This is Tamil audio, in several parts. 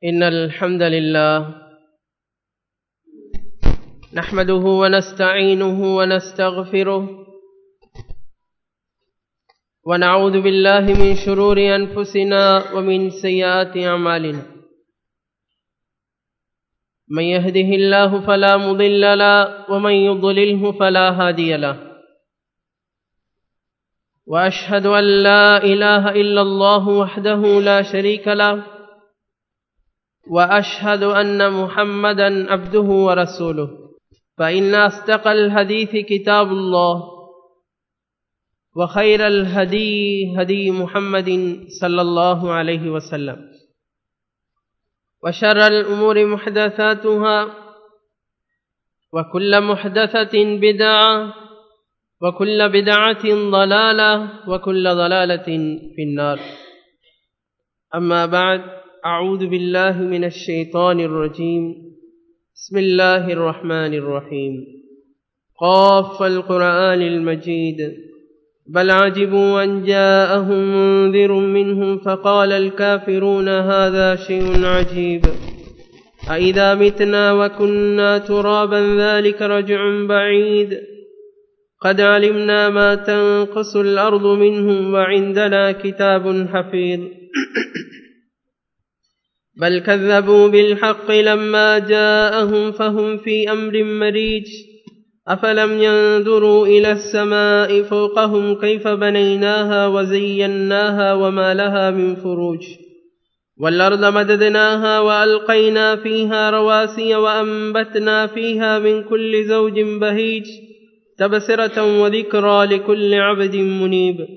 إن الحمد لله نحمده ونستعينه ونستغفره ونعوذ بالله من شرور أنفسنا ومن سيئات أعمالنا من يهده الله فلا مضل له ومن يضلله فلا هادي له وأشهد أن لا إله إلا الله وحده لا شريك له وأشهد أن محمدا عبده ورسوله فإن أصدق الحديث كتاب الله وخير الهدي هدي محمد صلى الله عليه وسلم وشر الأمور محدثاتها وكل محدثة بدعة وكل بدعة ضلالة وكل ضلالة في النار أما بعد أعوذ بالله من الشيطان الرجيم بسم الله الرحمن الرحيم قاف القرآن المجيد بل عجبوا أن جاءهم منذر منهم فقال الكافرون هذا شيء عجيب أئذا متنا وكنا ترابا ذلك رجع بعيد قد علمنا ما تنقص الأرض منهم وعندنا كتاب حفيظ بل كذبوا بالحق لما جاءهم فهم في أمر مريج أفلم ينظروا إلى السماء فوقهم كيف بنيناها وزيناها وما لها من فروج والأرض مددناها وألقينا فيها رواسي وأنبتنا فيها من كل زوج بهيج تبصرة وذكرى لكل عبد منيب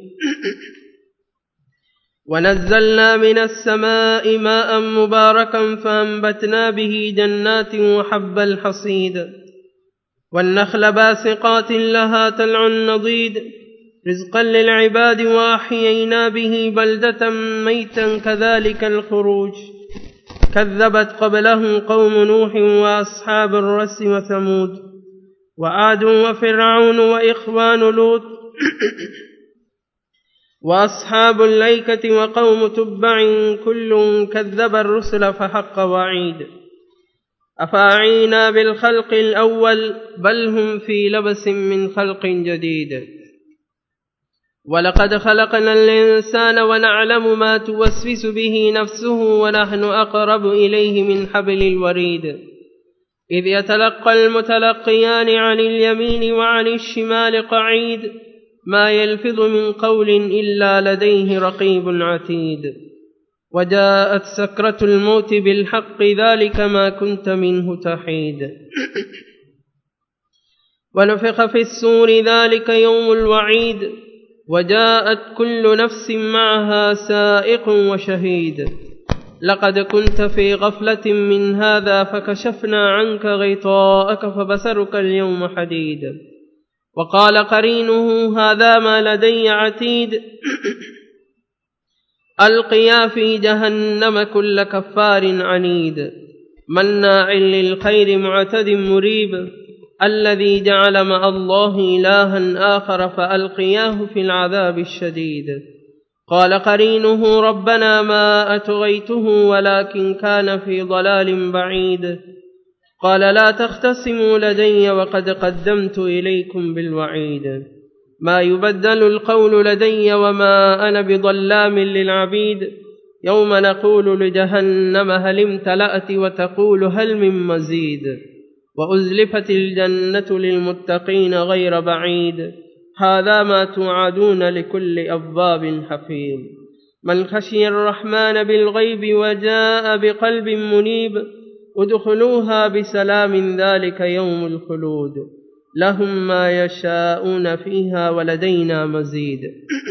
ونزلنا من السماء ماء مباركا فأنبتنا به جنات وحب الحصيد والنخل باسقات لها تلع نضيد رزقا للعباد وأحيينا به بلدة ميتا كذلك الخروج كذبت قبلهم قوم نوح وأصحاب الرس وثمود وعاد وفرعون وإخوان لوط وأصحاب الأيكة وقوم تبع كل كذب الرسل فحق وعيد أفاعينا بالخلق الأول بل هم في لبس من خلق جديد ولقد خلقنا الإنسان ونعلم ما توسوس به نفسه ونحن أقرب إليه من حبل الوريد إذ يتلقى المتلقيان عن اليمين وعن الشمال قعيد ما يلفظ من قول إلا لديه رقيب عتيد وجاءت سكرة الموت بالحق ذلك ما كنت منه تحيد ونفخ في السور ذلك يوم الوعيد وجاءت كل نفس معها سائق وشهيد لقد كنت في غفلة من هذا فكشفنا عنك غطاءك فبصرك اليوم حديد وقال قرينه هذا ما لدي عتيد ألقيا في جهنم كل كفار عنيد مناع للخير معتد مريب الذي جعل مع الله إلها آخر فألقياه في العذاب الشديد قال قرينه ربنا ما أتغيته ولكن كان في ضلال بعيد قال لا تختصموا لدي وقد قدمت إليكم بالوعيد ما يبدل القول لدي وما أنا بظلام للعبيد يوم نقول لجهنم هل امتلأت وتقول هل من مزيد وأزلفت الجنة للمتقين غير بعيد هذا ما توعدون لكل أبواب حفيظ من خشي الرحمن بالغيب وجاء بقلب منيب ادخلوها بسلام ذلك يوم الخلود لهم ما يشاءون فيها ولدينا مزيد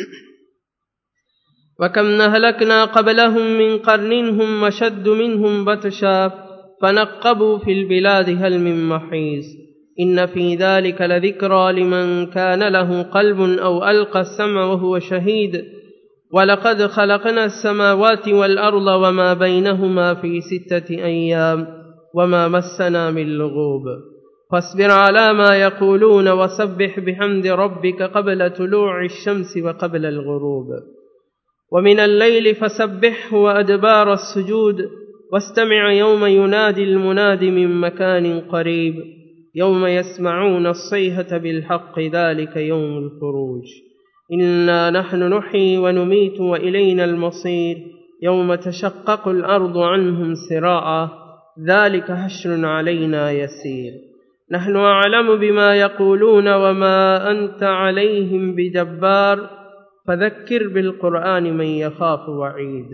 وكم نهلكنا قبلهم من قرن هم أشد منهم بطشا فنقبوا في البلاد هل من محيص إن في ذلك لذكرى لمن كان له قلب أو ألقى السمع وهو شهيد ولقد خلقنا السماوات والأرض وما بينهما في ستة أيام وما مسنا من لغوب فاصبر على ما يقولون وسبح بحمد ربك قبل طلوع الشمس وقبل الغروب ومن الليل فسبحه وأدبار السجود واستمع يوم ينادي المناد من مكان قريب يوم يسمعون الصيحة بالحق ذلك يوم الخروج إنا نحن نحيي ونميت وإلينا المصير يوم تشقق الأرض عنهم سراعا ذلك حشر علينا يسير نحن أعلم بما يقولون وما أنت عليهم بجبار فذكر بالقرآن من يخاف وعيد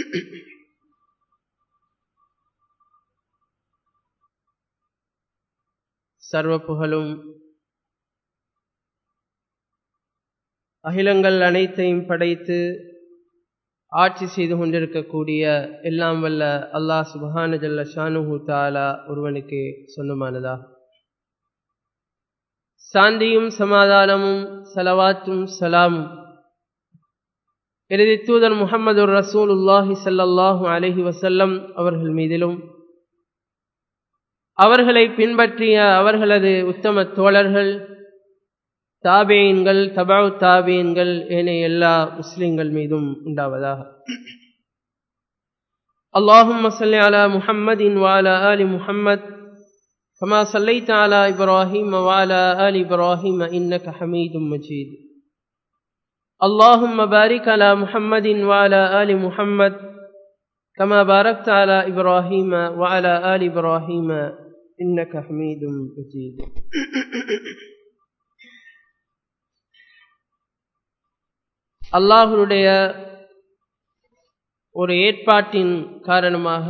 சர்வ புகழும் அகிலங்கள் அனைத்தையும் படைத்து ஆட்சி செய்து கொண்டிருக்கக்கூடிய எல்லாம் வல்ல அல்லாஹ் சுபஹான ஜல்ல ஷானுஹு தாலா ஒருவனுக்கு சொந்தமானதா சாந்தியும் சமாதானமும் சலவாத்தும் சலாமும் இறுதி தூதர் முகமது ரசூலுல்லாஹி சல்லாஹூ அலஹி வசல்லம் அவர்கள் மீதிலும் அவர்களை பின்பற்றிய அவர்களது உத்தம தோழர்கள் தாபேயன்கள் தபாவு தாபேயன்கள் ஏனைய எல்லா முஸ்லிம்கள் மீதும் உண்டாவதாக اللهم صل على محمد وعلى آل محمد كما صليت على إبراهيم وعلى آل إبراهيم إنك حميد مجيد اللهم بارك على محمد وعلى آل محمد كما باركت على إبراهيم وعلى آل إبراهيم إنك حميد مجيد அல்லாஹனுடைய ஒரு ஏற்பாட்டின் காரணமாக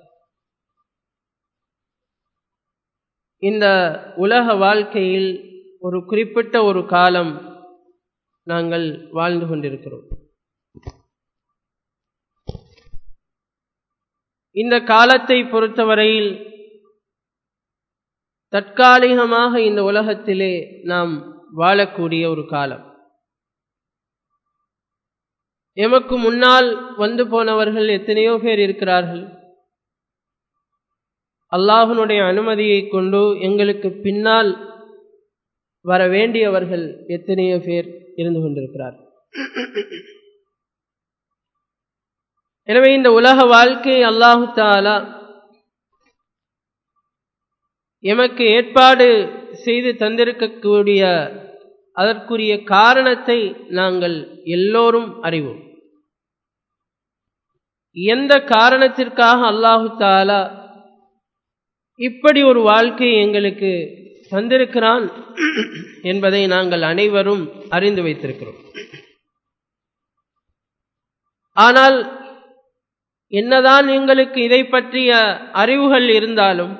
இந்த உலக வாழ்க்கையில் ஒரு குறிப்பிட்ட ஒரு காலம் நாங்கள் வாழ்ந்து கொண்டிருக்கிறோம் இந்த காலத்தை பொறுத்தவரையில் தற்காலிகமாக இந்த உலகத்திலே நாம் வாழக்கூடிய ஒரு காலம் எமக்கு முன்னால் வந்து போனவர்கள் எத்தனையோ பேர் இருக்கிறார்கள் அல்லாஹனுடைய அனுமதியை கொண்டு எங்களுக்கு பின்னால் வர வேண்டியவர்கள் எத்தனையோ பேர் இருந்து கொண்டிருக்கிறார்கள் எனவே இந்த உலக வாழ்க்கை அல்லாஹு தாலா எமக்கு ஏற்பாடு செய்து தந்திருக்கக்கூடிய அதற்குரிய காரணத்தை நாங்கள் எல்லோரும் அறிவோம் எந்த காரணத்திற்காக அல்லாஹு தாலா இப்படி ஒரு வாழ்க்கை எங்களுக்கு தந்திருக்கிறான் என்பதை நாங்கள் அனைவரும் அறிந்து வைத்திருக்கிறோம் ஆனால் என்னதான் எங்களுக்கு இதை பற்றிய அறிவுகள் இருந்தாலும்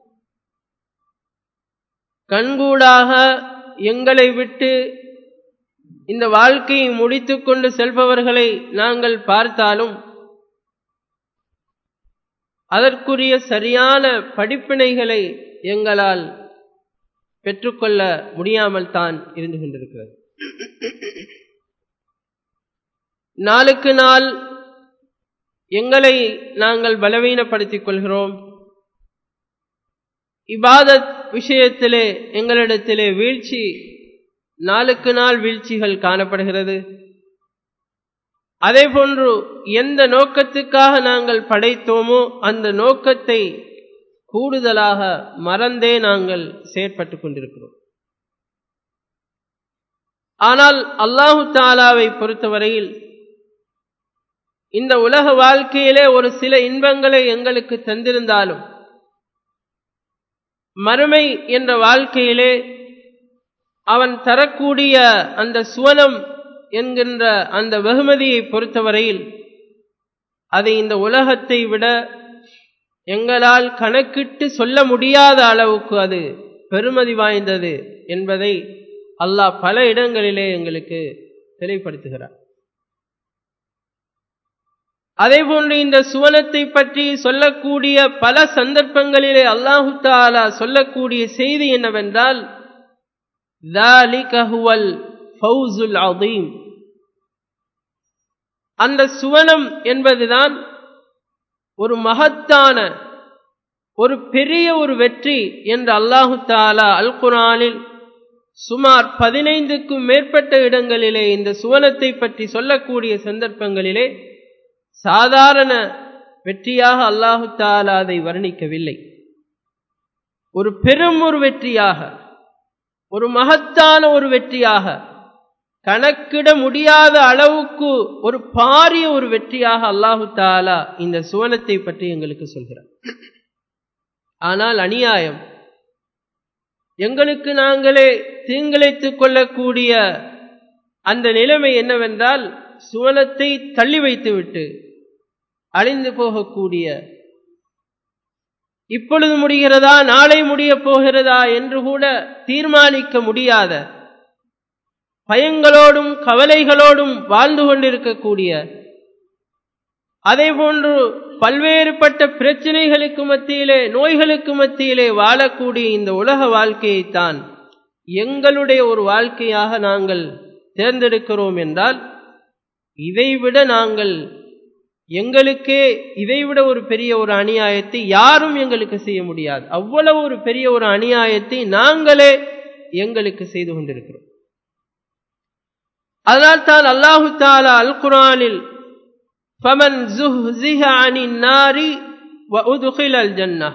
கண்கூடாக எங்களை விட்டு இந்த வாழ்க்கையை முடித்துக்கொண்டு செல்பவர்களை நாங்கள் பார்த்தாலும் அதற்குரிய சரியான படிப்பினைகளை எங்களால் பெற்றுக்கொள்ள முடியாமல் தான் இருந்து கொண்டிருக்கிறது நாளுக்கு நாள் எங்களை நாங்கள் பலவீனப்படுத்திக் கொள்கிறோம் இபாதத் விஷயத்திலே எங்களிடத்திலே வீழ்ச்சி நாளுக்கு நாள் வீழ்ச்சிகள் காணப்படுகிறது அதே போன்று எந்த நோக்கத்துக்காக நாங்கள் படைத்தோமோ அந்த நோக்கத்தை கூடுதலாக மறந்தே நாங்கள் செயற்பட்டு கொண்டிருக்கிறோம் ஆனால் அல்லாஹு தாலாவை பொறுத்தவரையில் இந்த உலக வாழ்க்கையிலே ஒரு சில இன்பங்களை எங்களுக்கு தந்திருந்தாலும் மறுமை என்ற வாழ்க்கையிலே அவன் தரக்கூடிய அந்த சுவனம் என்கின்ற அந்த வெகுமதியை பொறுத்தவரையில் அதை இந்த உலகத்தை விட எங்களால் கணக்கிட்டு சொல்ல முடியாத அளவுக்கு அது பெருமதி வாய்ந்தது என்பதை அல்லாஹ் பல இடங்களிலே எங்களுக்கு தெளிவுபடுத்துகிறார் அதேபோன்று இந்த சுவனத்தை பற்றி சொல்லக்கூடிய பல சந்தர்ப்பங்களிலே அல்லாஹு தாலா சொல்லக்கூடிய செய்தி என்னவென்றால் ஃபவுசுல் அதீம் அந்த சுவனம் என்பதுதான் ஒரு மகத்தான ஒரு பெரிய ஒரு வெற்றி என்று அல்லாஹு தாலா அல் குரானில் சுமார் பதினைந்துக்கும் மேற்பட்ட இடங்களிலே இந்த சுவனத்தை பற்றி சொல்லக்கூடிய சந்தர்ப்பங்களிலே சாதாரண வெற்றியாக அல்லாஹு தாலா அதை வர்ணிக்கவில்லை ஒரு பெரும் ஒரு வெற்றியாக ஒரு மகத்தான ஒரு வெற்றியாக கணக்கிட முடியாத அளவுக்கு ஒரு பாரிய ஒரு வெற்றியாக அல்லாஹு தாலா இந்த சுவனத்தை பற்றி எங்களுக்கு சொல்கிறார் ஆனால் அநியாயம் எங்களுக்கு நாங்களே தீங்கிழைத்துக் கொள்ளக்கூடிய அந்த நிலைமை என்னவென்றால் சுவனத்தை தள்ளி வைத்துவிட்டு அழிந்து போகக்கூடிய இப்பொழுது முடிகிறதா நாளை முடிய போகிறதா என்று கூட தீர்மானிக்க முடியாத பயங்களோடும் கவலைகளோடும் வாழ்ந்து கொண்டிருக்கக்கூடிய அதே போன்று பல்வேறுபட்ட பிரச்சனைகளுக்கு மத்தியிலே நோய்களுக்கு மத்தியிலே வாழக்கூடிய இந்த உலக வாழ்க்கையைத்தான் எங்களுடைய ஒரு வாழ்க்கையாக நாங்கள் தேர்ந்தெடுக்கிறோம் என்றால் இதைவிட நாங்கள் எங்களுக்கே இதைவிட ஒரு பெரிய ஒரு அநியாயத்தை யாரும் எங்களுக்கு செய்ய முடியாது அவ்வளவு ஒரு பெரிய ஒரு அநியாயத்தை நாங்களே எங்களுக்கு செய்து கொண்டிருக்கிறோம் அதனால் தான் அல்லாஹு தாலா அல் குரானில் ஃபமன் ஜுஹ்ஸிஹ அனின் நாரி வ உதுகிலல் ஜன்னah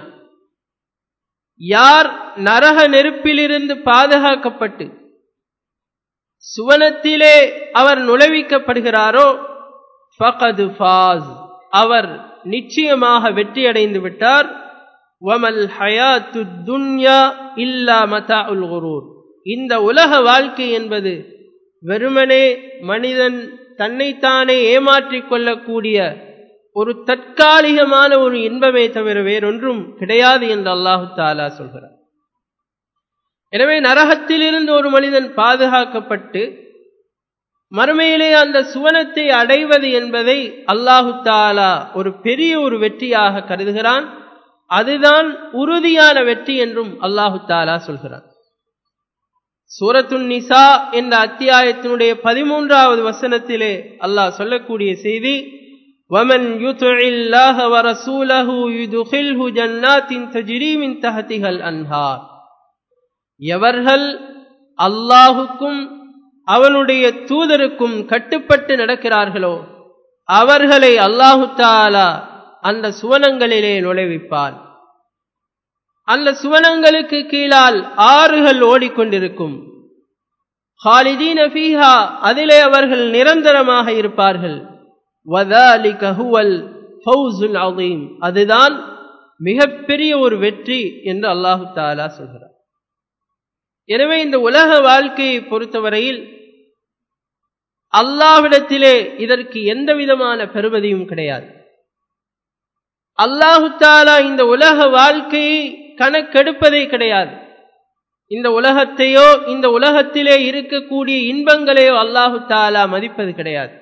யார் நரக நெருப்பிலிருந்து பாதுகாக்கப்பட்டு சுவனத்திலே அவர் நுழைவிக்கப்படுகிறாரோ ஃபகது ஃபாஸ் அவர் நிச்சயமாக வெற்றியடைந்து விட்டார் வமல் ஹயாத்து துன்யா இல்லா மதா உல் குரூர் இந்த உலக வாழ்க்கை என்பது வெறுமனே மனிதன் தன்னைத்தானே ஏமாற்றிக் கொள்ளக்கூடிய ஒரு தற்காலிகமான ஒரு இன்பமே தவிர வேறொன்றும் கிடையாது என்று அல்லாஹு தாலா சொல்கிறார் எனவே நரகத்திலிருந்து ஒரு மனிதன் பாதுகாக்கப்பட்டு மறுமையிலே அந்த சுவனத்தை அடைவது என்பதை அல்லாஹு தாலா ஒரு பெரிய ஒரு வெற்றியாக கருதுகிறான் அதுதான் உறுதியான வெற்றி என்றும் அல்லாஹு தாலா சொல்கிறான் சூரத்துன் நிசா என்ற அத்தியாயத்தினுடைய பதிமூன்றாவது வசனத்திலே அல்லாஹ் சொல்லக்கூடிய செய்தி ومن يطع الله ورسوله يدخله جنات تجري من تحتها الانهار எவர்கள் அல்லாஹுக்கும் அவனுடைய தூதருக்கும் கட்டுப்பட்டு நடக்கிறார்களோ அவர்களை அல்லாஹு தாலா அந்த சுவனங்களிலே நுழைவிப்பான் அந்த சுவனங்களுக்கு கீழால் ஆறுகள் ஓடிக்கொண்டிருக்கும் ஹாலிதீன ஃபீஹா அதிலே அவர்கள் நிரந்தரமாக இருப்பார்கள் வதாலிக ஹுவல் ஃபௌசுல் அதீம் அதுதான் மிகப்பெரிய ஒரு வெற்றி என்று அல்லாஹு தாலா சொல்கிறார் எனவே இந்த உலக வாழ்க்கையை பொறுத்தவரையில் அல்லாஹ்விடத்திலே இதற்கு எந்த விதமான பெருமதியும் கிடையாது அல்லாஹு தாலா இந்த உலக வாழ்க்கையை கணக்கெடுப்பதே கிடையாது இந்த உலகத்தையோ இந்த உலகத்திலே இருக்கக்கூடிய இன்பங்களையோ அல்லாஹு தாலா மதிப்பது கிடையாது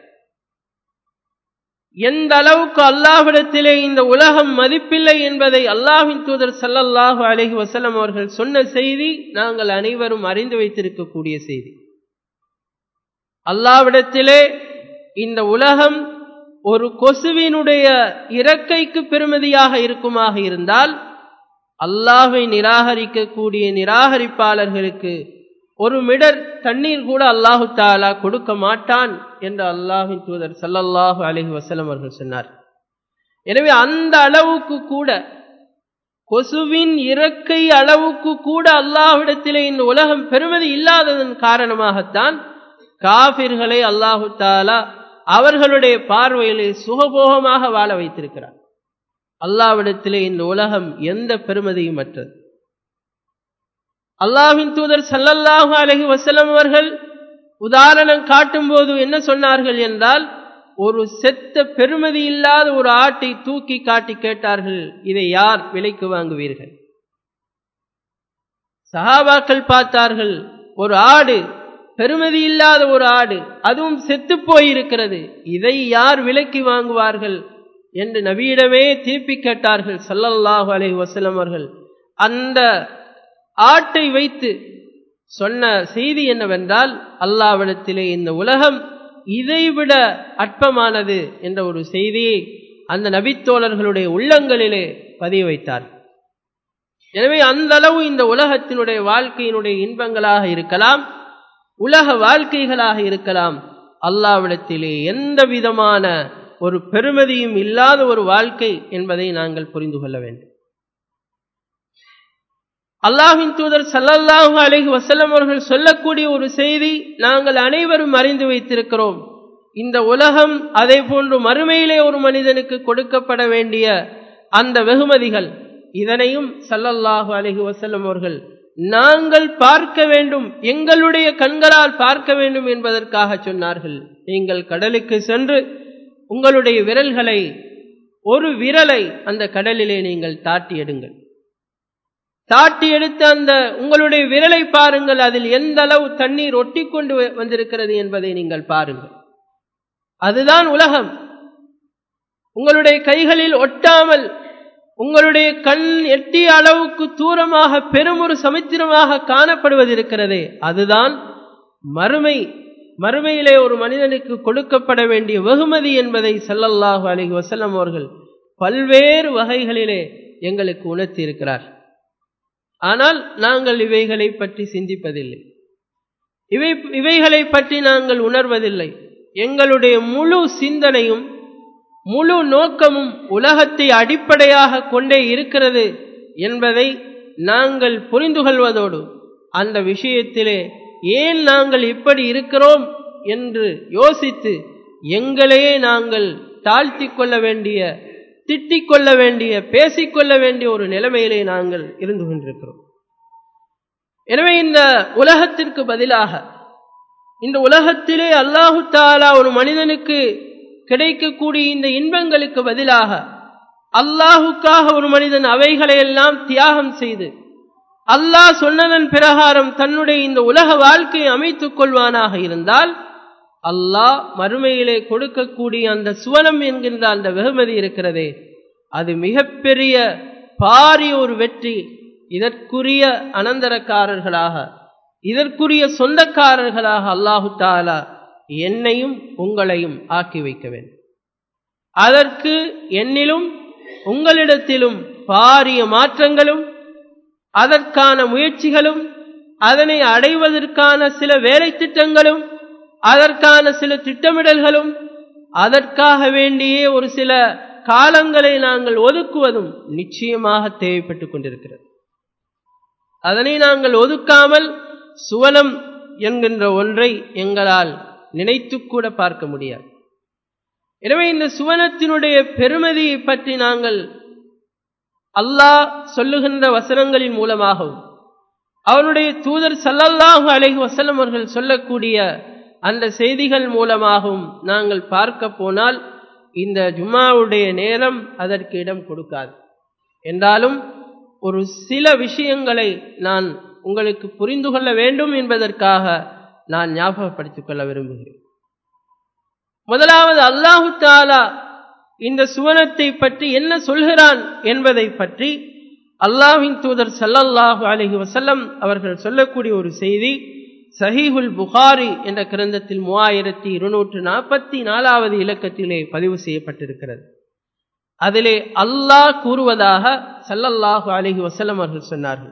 எந்த அளவுக்கு அல்லாஹ்விடத்திலே இந்த உலகம் மதிப்பில்லை என்பதை அல்லாஹின் தூதர் சல்லல்லாஹு அலஹி வசலம் அவர்கள் சொன்ன செய்தி நாங்கள் அனைவரும் அறிந்து வைத்திருக்கக்கூடிய செய்தி அல்லாவிடத்திலே இந்த உலகம் ஒரு கொசுவினுடைய இறக்கைக்கு பெருமதியாக இருக்குமாக இருந்தால் அல்லாஹை நிராகரிக்கக்கூடிய நிராகரிப்பாளர்களுக்கு ஒரு மிடர் தண்ணீர் கூட அல்லாஹு தாலா கொடுக்க மாட்டான் என்று அல்லாஹின் தூதர் சல்லல்லாஹு அலஹி வசலம் அவர்கள் சொன்னார் எனவே அந்த அளவுக்கு கூட கொசுவின் இறக்கை அளவுக்கு கூட அல்லாஹ்விடத்திலே இந்த உலகம் பெருமதி இல்லாததன் காரணமாகத்தான் காபிர்களை அல்லாஹு தாலா அவர்களுடைய பார்வையிலே சுகபோகமாக வாழ வைத்திருக்கிறார் அல்லாவிடத்திலே இந்த உலகம் எந்த பெருமதியும் அற்றது அல்லாஹின் தூதர் சல்லல்லாஹு அலஹி வசலம் அவர்கள் உதாரணம் காட்டும் போது என்ன சொன்னார்கள் என்றால் ஒரு செத்த பெருமதி இல்லாத ஒரு ஆட்டை தூக்கி காட்டி கேட்டார்கள் இதை யார் விலைக்கு வாங்குவீர்கள் சஹாபாக்கள் பார்த்தார்கள் ஒரு ஆடு பெருமதி இல்லாத ஒரு ஆடு அதுவும் செத்து போயிருக்கிறது இதை யார் விலைக்கு வாங்குவார்கள் என்று நபியிடமே திருப்பி கேட்டார்கள் சல்லல்லாஹு அலஹி வசலம் அவர்கள் அந்த ஆட்டை வைத்து சொன்ன செய்தி என்னவென்றால் அல்லாவிடத்திலே இந்த உலகம் இதைவிட அற்பமானது என்ற ஒரு செய்தியை அந்த நபித்தோழர்களுடைய உள்ளங்களிலே பதிய வைத்தார் எனவே அந்த அளவு இந்த உலகத்தினுடைய வாழ்க்கையினுடைய இன்பங்களாக இருக்கலாம் உலக வாழ்க்கைகளாக இருக்கலாம் அல்லாவிடத்திலே எந்த விதமான ஒரு பெருமதியும் இல்லாத ஒரு வாழ்க்கை என்பதை நாங்கள் புரிந்து கொள்ள வேண்டும் அல்லாஹின் தூதர் சல்லல்லாஹு அலைஹி வசல்லம் அவர்கள் சொல்லக்கூடிய ஒரு செய்தி நாங்கள் அனைவரும் அறிந்து வைத்திருக்கிறோம் இந்த உலகம் அதே போன்று மறுமையிலே ஒரு மனிதனுக்கு கொடுக்கப்பட வேண்டிய அந்த வெகுமதிகள் இதனையும் சல்லல்லாஹு அலைஹி வசல்லம் அவர்கள் நாங்கள் பார்க்க வேண்டும் எங்களுடைய கண்களால் பார்க்க வேண்டும் என்பதற்காக சொன்னார்கள் நீங்கள் கடலுக்கு சென்று உங்களுடைய விரல்களை ஒரு விரலை அந்த கடலிலே நீங்கள் தாட்டி எடுங்கள் தாட்டி எடுத்த அந்த உங்களுடைய விரலை பாருங்கள் அதில் எந்த அளவு தண்ணீர் ஒட்டி கொண்டு வந்திருக்கிறது என்பதை நீங்கள் பாருங்கள் அதுதான் உலகம் உங்களுடைய கைகளில் ஒட்டாமல் உங்களுடைய கண் எட்டிய அளவுக்கு தூரமாக பெரும் ஒரு சமுத்திரமாக காணப்படுவது இருக்கிறதே அதுதான் மறுமை மறுமையிலே ஒரு மனிதனுக்கு கொடுக்கப்பட வேண்டிய வெகுமதி என்பதை சல்லல்லாஹு அலைஹி வசல்லம் அவர்கள் பல்வேறு வகைகளிலே எங்களுக்கு உணர்த்தி இருக்கிறார் ஆனால் நாங்கள் இவைகளை பற்றி சிந்திப்பதில்லை இவை இவைகளை பற்றி நாங்கள் உணர்வதில்லை எங்களுடைய முழு சிந்தனையும் முழு நோக்கமும் உலகத்தை அடிப்படையாக கொண்டே இருக்கிறது என்பதை நாங்கள் புரிந்து கொள்வதோடு அந்த விஷயத்திலே ஏன் நாங்கள் இப்படி இருக்கிறோம் என்று யோசித்து எங்களையே நாங்கள் தாழ்த்தி கொள்ள வேண்டிய திட்டிக் கொள்ள வேண்டிய பேசிக்கொள்ள வேண்டிய ஒரு நிலைமையிலே நாங்கள் இருந்து கொண்டிருக்கிறோம் எனவே இந்த உலகத்திற்கு பதிலாக இந்த உலகத்திலே அல்லாஹு தாலா ஒரு மனிதனுக்கு கிடைக்கக்கூடிய இந்த இன்பங்களுக்கு பதிலாக அல்லாஹுக்காக ஒரு மனிதன் அவைகளை எல்லாம் தியாகம் செய்து அல்லாஹ் சொன்னதன் பிரகாரம் தன்னுடைய இந்த உலக வாழ்க்கையை அமைத்துக் கொள்வானாக இருந்தால் அல்லாஹ் மறுமையிலே கொடுக்கக்கூடிய அந்த சுவனம் என்கின்ற அந்த வெகுமதி இருக்கிறதே அது மிகப்பெரிய பாரிய ஒரு வெற்றி இதற்குரிய அனந்தரக்காரர்களாக இதற்குரிய சொந்தக்காரர்களாக அல்லாஹு தாலா என்னையும் உங்களையும் ஆக்கி வைக்க வேண்டும் அதற்கு என்னிலும் உங்களிடத்திலும் பாரிய மாற்றங்களும் அதற்கான முயற்சிகளும் அதனை அடைவதற்கான சில வேலை திட்டங்களும் அதற்கான சில திட்டமிடல்களும் அதற்காக வேண்டியே ஒரு சில காலங்களை நாங்கள் ஒதுக்குவதும் நிச்சயமாக தேவைப்பட்டுக் கொண்டிருக்கிறது அதனை நாங்கள் ஒதுக்காமல் சுவனம் என்கின்ற ஒன்றை எங்களால் நினைத்து கூட பார்க்க முடியாது எனவே இந்த சுவனத்தினுடைய பெருமதியை பற்றி நாங்கள் அல்லாஹ் சொல்லுகின்ற வசனங்களின் மூலமாகவும் அவனுடைய தூதர் சல்லல்லாஹு அலைஹி வசலம் அவர்கள் சொல்லக்கூடிய அந்த செய்திகள் மூலமாகவும் நாங்கள் பார்க்க போனால் இந்த ஜும்மாவுடைய நேரம் அதற்கு இடம் கொடுக்காது என்றாலும் ஒரு சில விஷயங்களை நான் உங்களுக்கு புரிந்து கொள்ள வேண்டும் என்பதற்காக நான் ஞாபகப்படுத்திக் கொள்ள விரும்புகிறேன் முதலாவது அல்லாஹு தாலா இந்த சுவனத்தை பற்றி என்ன சொல்கிறான் என்பதை பற்றி அல்லாஹின் தூதர் சல்லல்லாஹு அலஹி வசல்லம் அவர்கள் சொல்லக்கூடிய ஒரு செய்தி சஹீஹுல் புகாரி என்ற கிரந்தத்தில் மூவாயிரத்தி இருநூற்று நாற்பத்தி நாலாவது இலக்கத்திலே பதிவு செய்யப்பட்டிருக்கிறது அதிலே அல்லாஹ் கூறுவதாக சல்லல்லாஹு அலஹி வசல்லம் அவர்கள் சொன்னார்கள்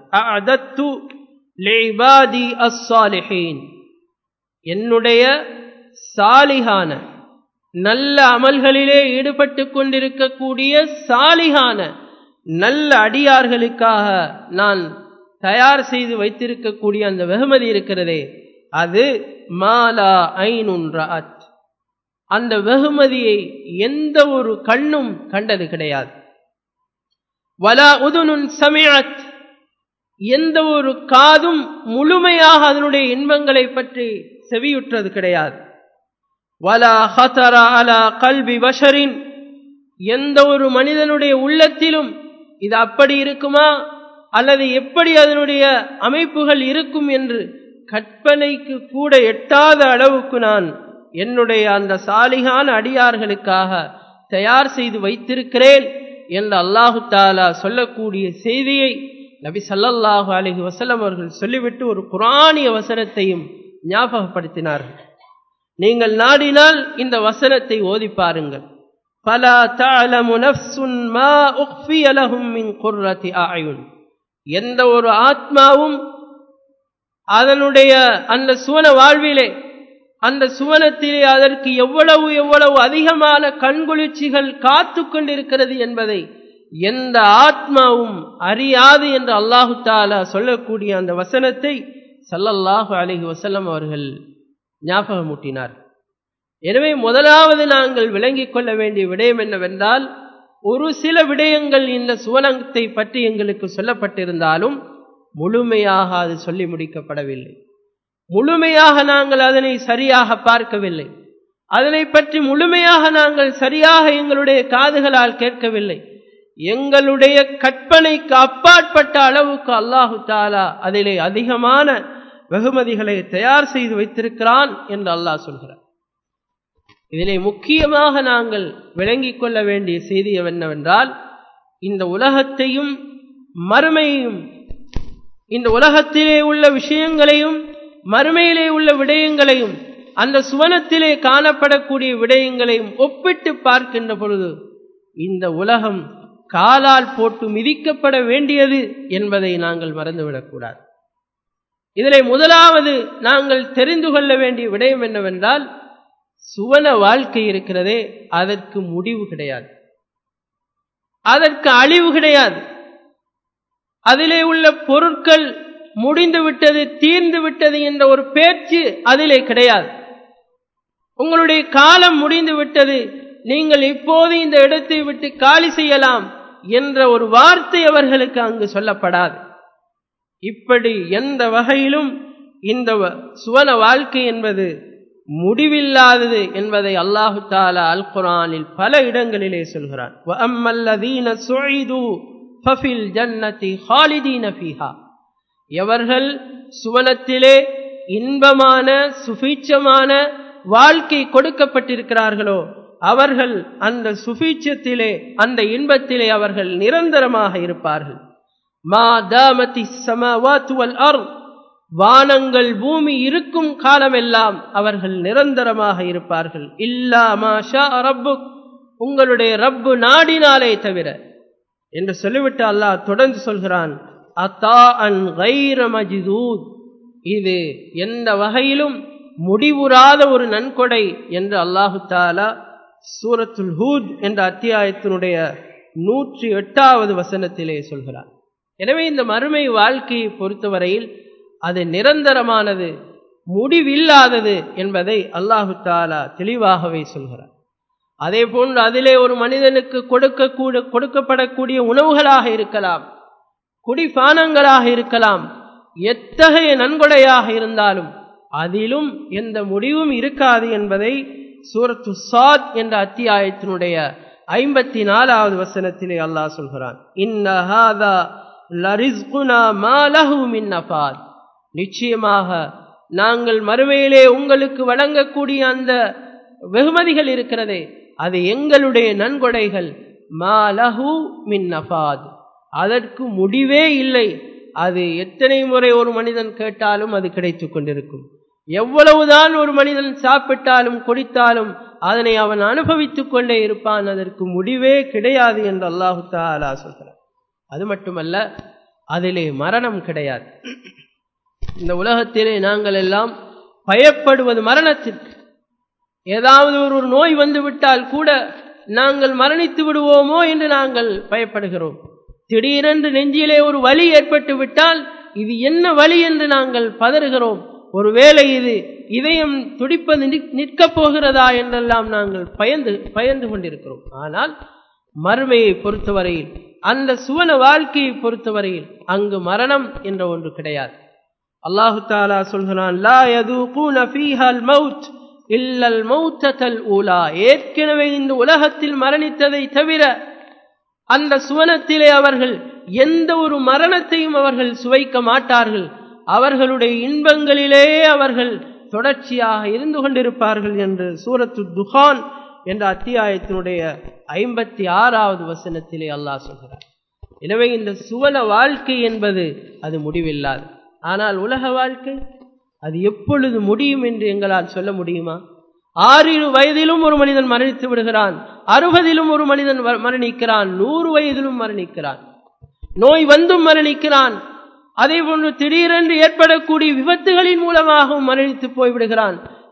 என்னுடைய சாலிகான நல்ல அமல்களிலே ஈடுபட்டு கொண்டிருக்கக்கூடிய சாலிகான நல்ல அடியார்களுக்காக நான் தயார் செய்து வைத்திருக்கக்கூடிய அந்த வெகுமதி இருக்கிறதே அது மாலா ஐநுன்றாத் அந்த வெகுமதியை எந்த ஒரு கண்ணும் கண்டது கிடையாது வலா உதுனுன் சமியத் எந்த ஒரு காதும் முழுமையாக அதனுடைய இன்பங்களை பற்றி செவியுற்றது கிடையாது வலா ஹதரா அலா கல்வி வஷரின் எந்த ஒரு மனிதனுடைய உள்ளத்திலும் இது அப்படி இருக்குமா அல்லது எப்படி அதனுடைய அமைப்புகள் இருக்கும் என்று கற்பனைக்கு கூட எட்டாத அளவுக்கு நான் என்னுடைய அந்த சாலிகான அடியார்களுக்காக தயார் செய்து வைத்திருக்கிறேன் என்று அல்லாஹு தாலா சொல்லக்கூடிய செய்தியை நபி சல்லல்லாஹு அலஹி வசலம் அவர்கள் சொல்லிவிட்டு ஒரு குரானிய வசனத்தையும் ஞாபகப்படுத்தினார்கள் நீங்கள் நாடினால் இந்த வசனத்தை ஓதி பாருங்கள் பலா தஅலமு நஃப்சுன் மா உக்ஃபிய லஹும் மின் குர்ரத்தி அயுன் எந்த ஒரு ஆத்மாவும் அதனுடைய அந்த சுவன வாழ்விலே அந்த சுவனத்திலே அதற்கு எவ்வளவு எவ்வளவு அதிகமான கண்குளிர்ச்சிகள் காத்து கொண்டிருக்கிறது என்பதை எந்த ஆத்மாவும் அறியாது என்று அல்லாஹு தாலா சொல்லக்கூடிய அந்த வசனத்தை சல்லல்லாஹு அலிஹி வசல்லம் அவர்கள் ஞாபகமூட்டினார் எனவே முதலாவது நாங்கள் விளங்கிக் கொள்ள வேண்டிய விடயம் என்னவென்றால் ஒரு சில விடயங்கள் இந்த சுவனத்தை பற்றி எங்களுக்கு சொல்லப்பட்டிருந்தாலும் முழுமையாக அது சொல்லி முடிக்கப்படவில்லை முழுமையாக நாங்கள் அதனை சரியாக பார்க்கவில்லை அதனை பற்றி முழுமையாக நாங்கள் சரியாக எங்களுடைய காதுகளால் கேட்கவில்லை எங்களுடைய கற்பனைக்கு அப்பாற்பட்ட அளவுக்கு அல்லாஹு தாலா அதிலே அதிகமான வெகுமதிகளை தயார் செய்து வைத்திருக்கிறான் என்று அல்லாஹ் சொல்கிறார் இதிலே முக்கியமாக நாங்கள் விளங்கிக் கொள்ள வேண்டிய செய்தி என்னவென்றால் இந்த உலகத்தையும் மறுமையையும் இந்த உலகத்திலே உள்ள விஷயங்களையும் மறுமையிலே உள்ள விடயங்களையும் அந்த சுவனத்திலே காணப்படக்கூடிய விடயங்களையும் ஒப்பிட்டு பார்க்கின்ற பொழுது இந்த உலகம் காலால் போட்டு மிதிக்கப்பட வேண்டியது என்பதை நாங்கள் மறந்துவிடக்கூடாது இதிலே முதலாவது நாங்கள் தெரிந்து கொள்ள வேண்டிய விடயம் என்னவென்றால் சுவன வாழ்க்கை இருக்கிறதே அதற்கு முடிவு கிடையாது அதற்கு அழிவு கிடையாது அதிலே உள்ள பொருட்கள் முடிந்து விட்டது தீர்ந்து விட்டது என்ற ஒரு பேச்சு அதிலே கிடையாது உங்களுடைய காலம் முடிந்து விட்டது நீங்கள் இப்போது இந்த இடத்தை விட்டு காலி செய்யலாம் என்ற ஒரு வார்த்தை அவர்களுக்கு அங்கு சொல்லப்படாது இப்படி எந்த வகையிலும் இந்த சுவன வாழ்க்கை என்பது முடிவில்லாதது என்பதை அல்லாஹு தாலா அல் குரானில் பல இடங்களிலே சொல்கிறான் எவர்கள் சுவனத்திலே இன்பமான சுபீட்சமான வாழ்க்கை கொடுக்கப்பட்டிருக்கிறார்களோ அவர்கள் அந்த சுபீட்சத்திலே அந்த இன்பத்திலே அவர்கள் நிரந்தரமாக இருப்பார்கள் மா தாமதி சமவாத்துவல் அர் வானங்கள் பூமி இருக்கும் காலமெல்லாம் அவர்கள் நிரந்தரமாக இருப்பார்கள் இல்லா மாஷா ரப்பு உங்களுடைய ரப்பு நாடினாலே தவிர என்று சொல்லிவிட்டு அல்லாஹ் தொடர்ந்து சொல்கிறான் அத்தா அன் கைர மஜிதூத் இது எந்த வகையிலும் முடிவுறாத ஒரு நன்கொடை என்று அல்லாஹு தாலா சூரத்துல் ஹூத் என்ற அத்தியாயத்தினுடைய நூற்றி எட்டாவது வசனத்திலே சொல்கிறார் எனவே இந்த மறுமை வாழ்க்கையை பொறுத்தவரையில் அது நிரந்தரமானது முடிவில்லாதது என்பதை அல்லாஹு தாலா தெளிவாகவே சொல்கிறார் அதே போன்று அதிலே ஒரு மனிதனுக்கு கொடுக்கக்கூட கொடுக்கப்படக்கூடிய உணவுகளாக இருக்கலாம் குடிபானங்களாக இருக்கலாம் எத்தகைய நன்கொடையாக இருந்தாலும் அதிலும் எந்த முடிவும் இருக்காது என்பதை சூரத்து சாத் என்ற அத்தியாயத்தினுடைய ஐம்பத்தி நாலாவது வசனத்திலே அல்லாஹ் சொல்கிறான் இன்னஹாதா லரிஸ்குனா மாலஹு மின் நஃபாத் நிச்சயமாக நாங்கள் மறுமையிலே உங்களுக்கு வழங்கக்கூடிய அந்த வெகுமதிகள் இருக்கிறதே அது எங்களுடைய நன்கொடைகள் மாலஹு மின் நஃபாத் அதற்கு முடிவே இல்லை அது எத்தனை முறை ஒரு மனிதன் கேட்டாலும் அது கிடைத்துக் கொண்டிருக்கும் எவ்வளவுதான் ஒரு மனிதன் சாப்பிட்டாலும் குடித்தாலும் அதனை அவன் அனுபவித்துக் கொண்டே இருப்பான் அதற்கு முடிவே கிடையாது என்று அல்லாஹு தாலா சொல்கிறார் அது மட்டுமல்ல அதிலே மரணம் கிடையாது இந்த உலகத்திலே நாங்கள் எல்லாம் பயப்படுவது மரணத்திற்கு ஏதாவது ஒரு நோய் வந்து விட்டால் கூட நாங்கள் மரணித்து விடுவோமோ என்று நாங்கள் பயப்படுகிறோம் திடீரென்று நெஞ்சிலே ஒரு வலி ஏற்பட்டு விட்டால் இது என்ன வலி என்று நாங்கள் பதறுகிறோம் ஒருவேளை இது இதயம் துடிப்பது நிற்கப் போகிறதா என்றெல்லாம் நாங்கள் பயந்து பயந்து கொண்டிருக்கிறோம் ஆனால் மறுமையை பொறுத்தவரையில் அந்த சுவன வாழ்க்கையை பொறுத்தவரையில் அங்கு மரணம் என்ற ஒன்று கிடையாது அல்லாஹு தாலா சொல்கிறான் லா யதூகூன ஃபீஹல் மவுத் இல்லல் மௌத்தல் ஊலா ஏற்கனவே இந்த உலகத்தில் மரணித்ததை தவிர அந்த சுவனத்திலே அவர்கள் எந்த ஒரு மரணத்தையும் அவர்கள் சுவைக்க மாட்டார்கள் அவர்களுடைய இன்பங்களிலே அவர்கள் தொடர்ச்சியாக இருந்து கொண்டிருப்பார்கள் என்று சூரத்து துஹான் என்ற அத்தியாயத்தினுடைய ஐம்பத்தி ஆறாவது வசனத்திலே அல்லாஹ் சொல்கிறார் எனவே இந்த சுவன வாழ்க்கை என்பது அது முடிவில்லாது ஆனால் உலக வாழ்க்கை அது எப்பொழுது முடியும் என்று எங்களால் சொல்ல முடியுமா ஆறிரு வயதிலும் ஒரு மனிதன் மரணித்து விடுகிறான் அறுபதிலும் ஒரு மனிதன் மரணிக்கிறான் நூறு வயதிலும் மரணிக்கிறான் நோய் வந்தும் மரணிக்கிறான் அதே போன்று திடீரென்று ஏற்படக்கூடிய விபத்துகளின் மூலமாகவும் மரணித்து போய்விடுகிறான்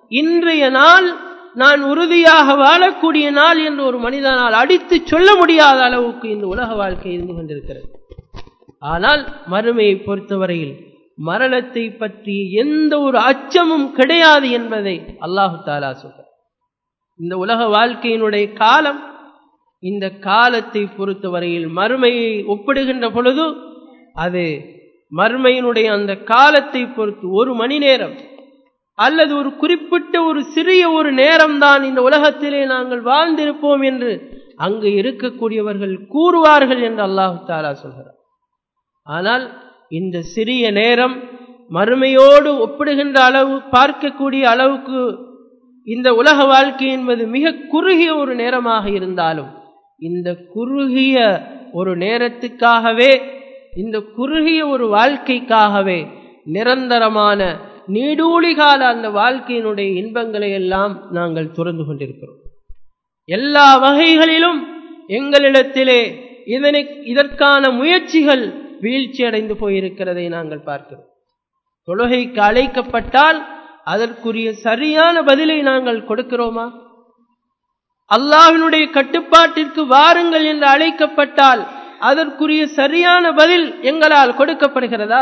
இன்றைய நாள் நான் உறுதியாக வாழக்கூடிய நாள் என்று ஒரு மனிதனால் அடித்து சொல்ல முடியாத அளவுக்கு இந்த உலக வாழ்க்கை இருந்து கொண்டிருக்கிறது ஆனால் மறுமையை பொறுத்தவரையில் மரணத்தை பற்றி எந்த ஒரு அச்சமும் கிடையாது என்பதை அல்லாஹு தாலா சொல்ற இந்த உலக வாழ்க்கையினுடைய காலம் இந்த காலத்தை பொறுத்தவரையில் மறுமையை ஒப்பிடுகின்ற பொழுது அது மறுமையினுடைய அந்த காலத்தை பொறுத்து ஒரு மணி நேரம் அல்லது ஒரு குறிப்பிட்ட ஒரு சிறிய ஒரு நேரம்தான் இந்த உலகத்திலே நாங்கள் வாழ்ந்திருப்போம் என்று அங்கு இருக்கக்கூடியவர்கள் கூறுவார்கள் என்று அல்லாஹு தாலா சொல்கிறார் ஆனால் இந்த சிறிய நேரம் மறுமையோடு ஒப்பிடுகின்ற அளவு பார்க்கக்கூடிய அளவுக்கு இந்த உலக வாழ்க்கை என்பது மிக குறுகிய ஒரு நேரமாக இருந்தாலும் இந்த குறுகிய ஒரு நேரத்துக்காகவே இந்த குறுகிய ஒரு வாழ்க்கைக்காகவே நிரந்தரமான நீடூழிகால அந்த வாழ்க்கையினுடைய இன்பங்களை எல்லாம் நாங்கள் துறந்து கொண்டிருக்கிறோம் எல்லா வகைகளிலும் எங்களிடத்திலே இதனை இதற்கான முயற்சிகள் வீழ்ச்சி அடைந்து போயிருக்கிறதை நாங்கள் பார்க்கிறோம் தொழுகைக்கு அழைக்கப்பட்டால் அதற்குரிய சரியான பதிலை நாங்கள் கொடுக்கிறோமா அல்லாஹினுடைய கட்டுப்பாட்டிற்கு வாருங்கள் என்று அழைக்கப்பட்டால் அதற்குரிய சரியான பதில் எங்களால் கொடுக்கப்படுகிறதா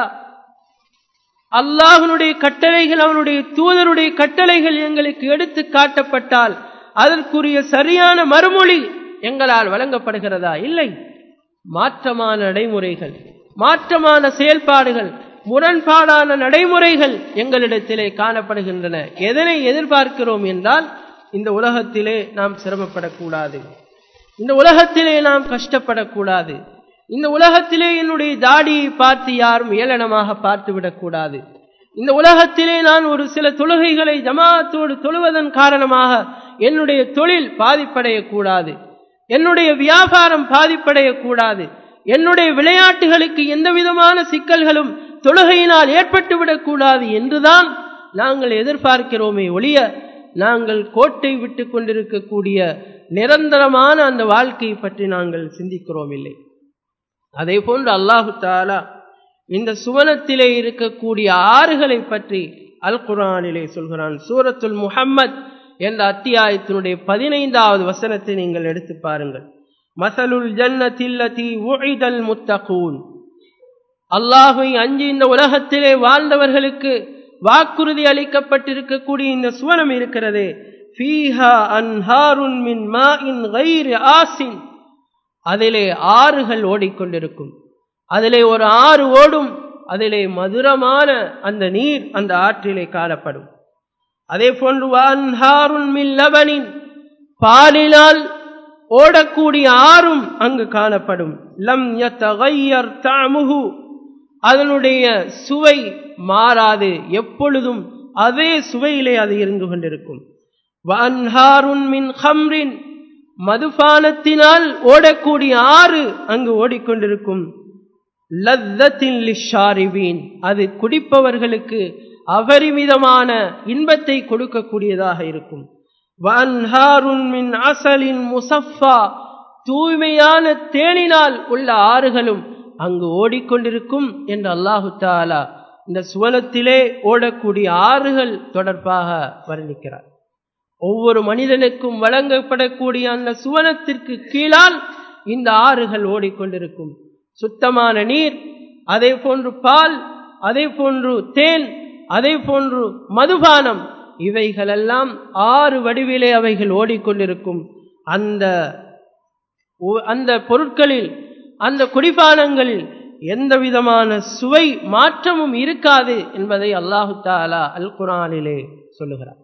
அல்லாஹனுடைய கட்டளைகள் அவனுடைய தூதருடைய கட்டளைகள் எங்களுக்கு எடுத்து காட்டப்பட்டால் அதற்குரிய சரியான மறுமொழி எங்களால் வழங்கப்படுகிறதா இல்லை மாற்றமான நடைமுறைகள் மாற்றமான செயல்பாடுகள் முரண்பாடான நடைமுறைகள் எங்களிடத்திலே காணப்படுகின்றன எதனை எதிர்பார்க்கிறோம் என்றால் இந்த உலகத்திலே நாம் சிரமப்படக்கூடாது இந்த உலகத்திலே நாம் கஷ்டப்படக்கூடாது இந்த உலகத்திலே என்னுடைய தாடியை பார்த்து யாரும் ஏளனமாக பார்த்து விடக்கூடாது இந்த உலகத்திலே நான் ஒரு சில தொழுகைகளை ஜமாத்தோடு தொழுவதன் காரணமாக என்னுடைய தொழில் பாதிப்படையக்கூடாது என்னுடைய வியாபாரம் பாதிப்படையக்கூடாது என்னுடைய விளையாட்டுகளுக்கு எந்த விதமான சிக்கல்களும் தொழுகையினால் ஏற்பட்டுவிடக் கூடாது என்றுதான் நாங்கள் எதிர்பார்க்கிறோமே ஒழிய நாங்கள் கோட்டை விட்டு கொண்டிருக்கக்கூடிய நிரந்தரமான அந்த வாழ்க்கையை பற்றி நாங்கள் சிந்திக்கிறோம் இல்லை அதே போன்று அல்லாஹு தாலா இந்த சுவனத்திலே இருக்கக்கூடிய ஆறுகளை பற்றி அல் குரானிலே சொல்கிறான் சூரத்துல் முஹம்மத் என்ற அத்தியாயத்தினுடைய பதினைந்தாவது வசனத்தை நீங்கள் எடுத்து பாருங்கள் மசலுல் ஜன்னத்தில்லதி உழிதல் முத்தகூன் அல்லாஹை அஞ்சு இந்த உலகத்திலே வாழ்ந்தவர்களுக்கு வாக்குறுதி அளிக்கப்பட்டிருக்கக்கூடிய இந்த சுவனம் இருக்கிறதே ஃபீஹா அன்ஹாருன் மின் மா இன் கைர் ஆசின் அதிலே ஆறுகள் ஓடிக்கொண்டிருக்கும் அதிலே ஒரு ஆறு ஓடும் அதிலே மதுரமான அந்த நீர் அந்த ஆற்றிலே காணப்படும் அதே போன்று அன்ஹாருன் மின் லபனின் பாலினால் ஓடக்கூடிய ஆறும் அங்கு காணப்படும் லம் யத்தகையர் தாமுகு அதனுடைய சுவை மாறாது எப்பொழுதும் அதே சுவையிலே அது இருந்து கொண்டிருக்கும் வன்ஹாருன் மின் ஹம்ரின் மதுபானத்தினால் ஓடக்கூடிய ஆறு அங்கு ஓடிக்கொண்டிருக்கும் லத்தத்தின் லிஷாரிவீன் அது குடிப்பவர்களுக்கு அபரிமிதமான இன்பத்தை கொடுக்கக்கூடியதாக இருக்கும் வன்ஹாருன் மின் அசலின் முசஃபா தூய்மையான தேனினால் உள்ள ஆறுகளும் அங்கு ஓடிக்கொண்டிருக்கும் என்று அல்லாஹு தாலா இந்த சுவனத்திலே ஓடக்கூடிய ஆறுகள் தொடர்பாக வர்ணிக்கிறார் ஒவ்வொரு மனிதனுக்கும் வழங்கப்படக்கூடிய அந்த சுவனத்திற்கு கீழால் இந்த ஆறுகள் ஓடிக்கொண்டிருக்கும் சுத்தமான நீர் அதே போன்று பால் அதே போன்று தேன் அதே போன்று மதுபானம் இவைகளெல்லாம் ஆறு வடிவிலே அவைகள் ஓடிக்கொண்டிருக்கும் அந்த அந்த பொருட்களில் அந்த குடிபானங்களில் எந்த விதமான சுவை மாற்றமும் இருக்காது என்பதை அல்லாஹு தாலா அல் குரானிலே சொல்லுகிறார்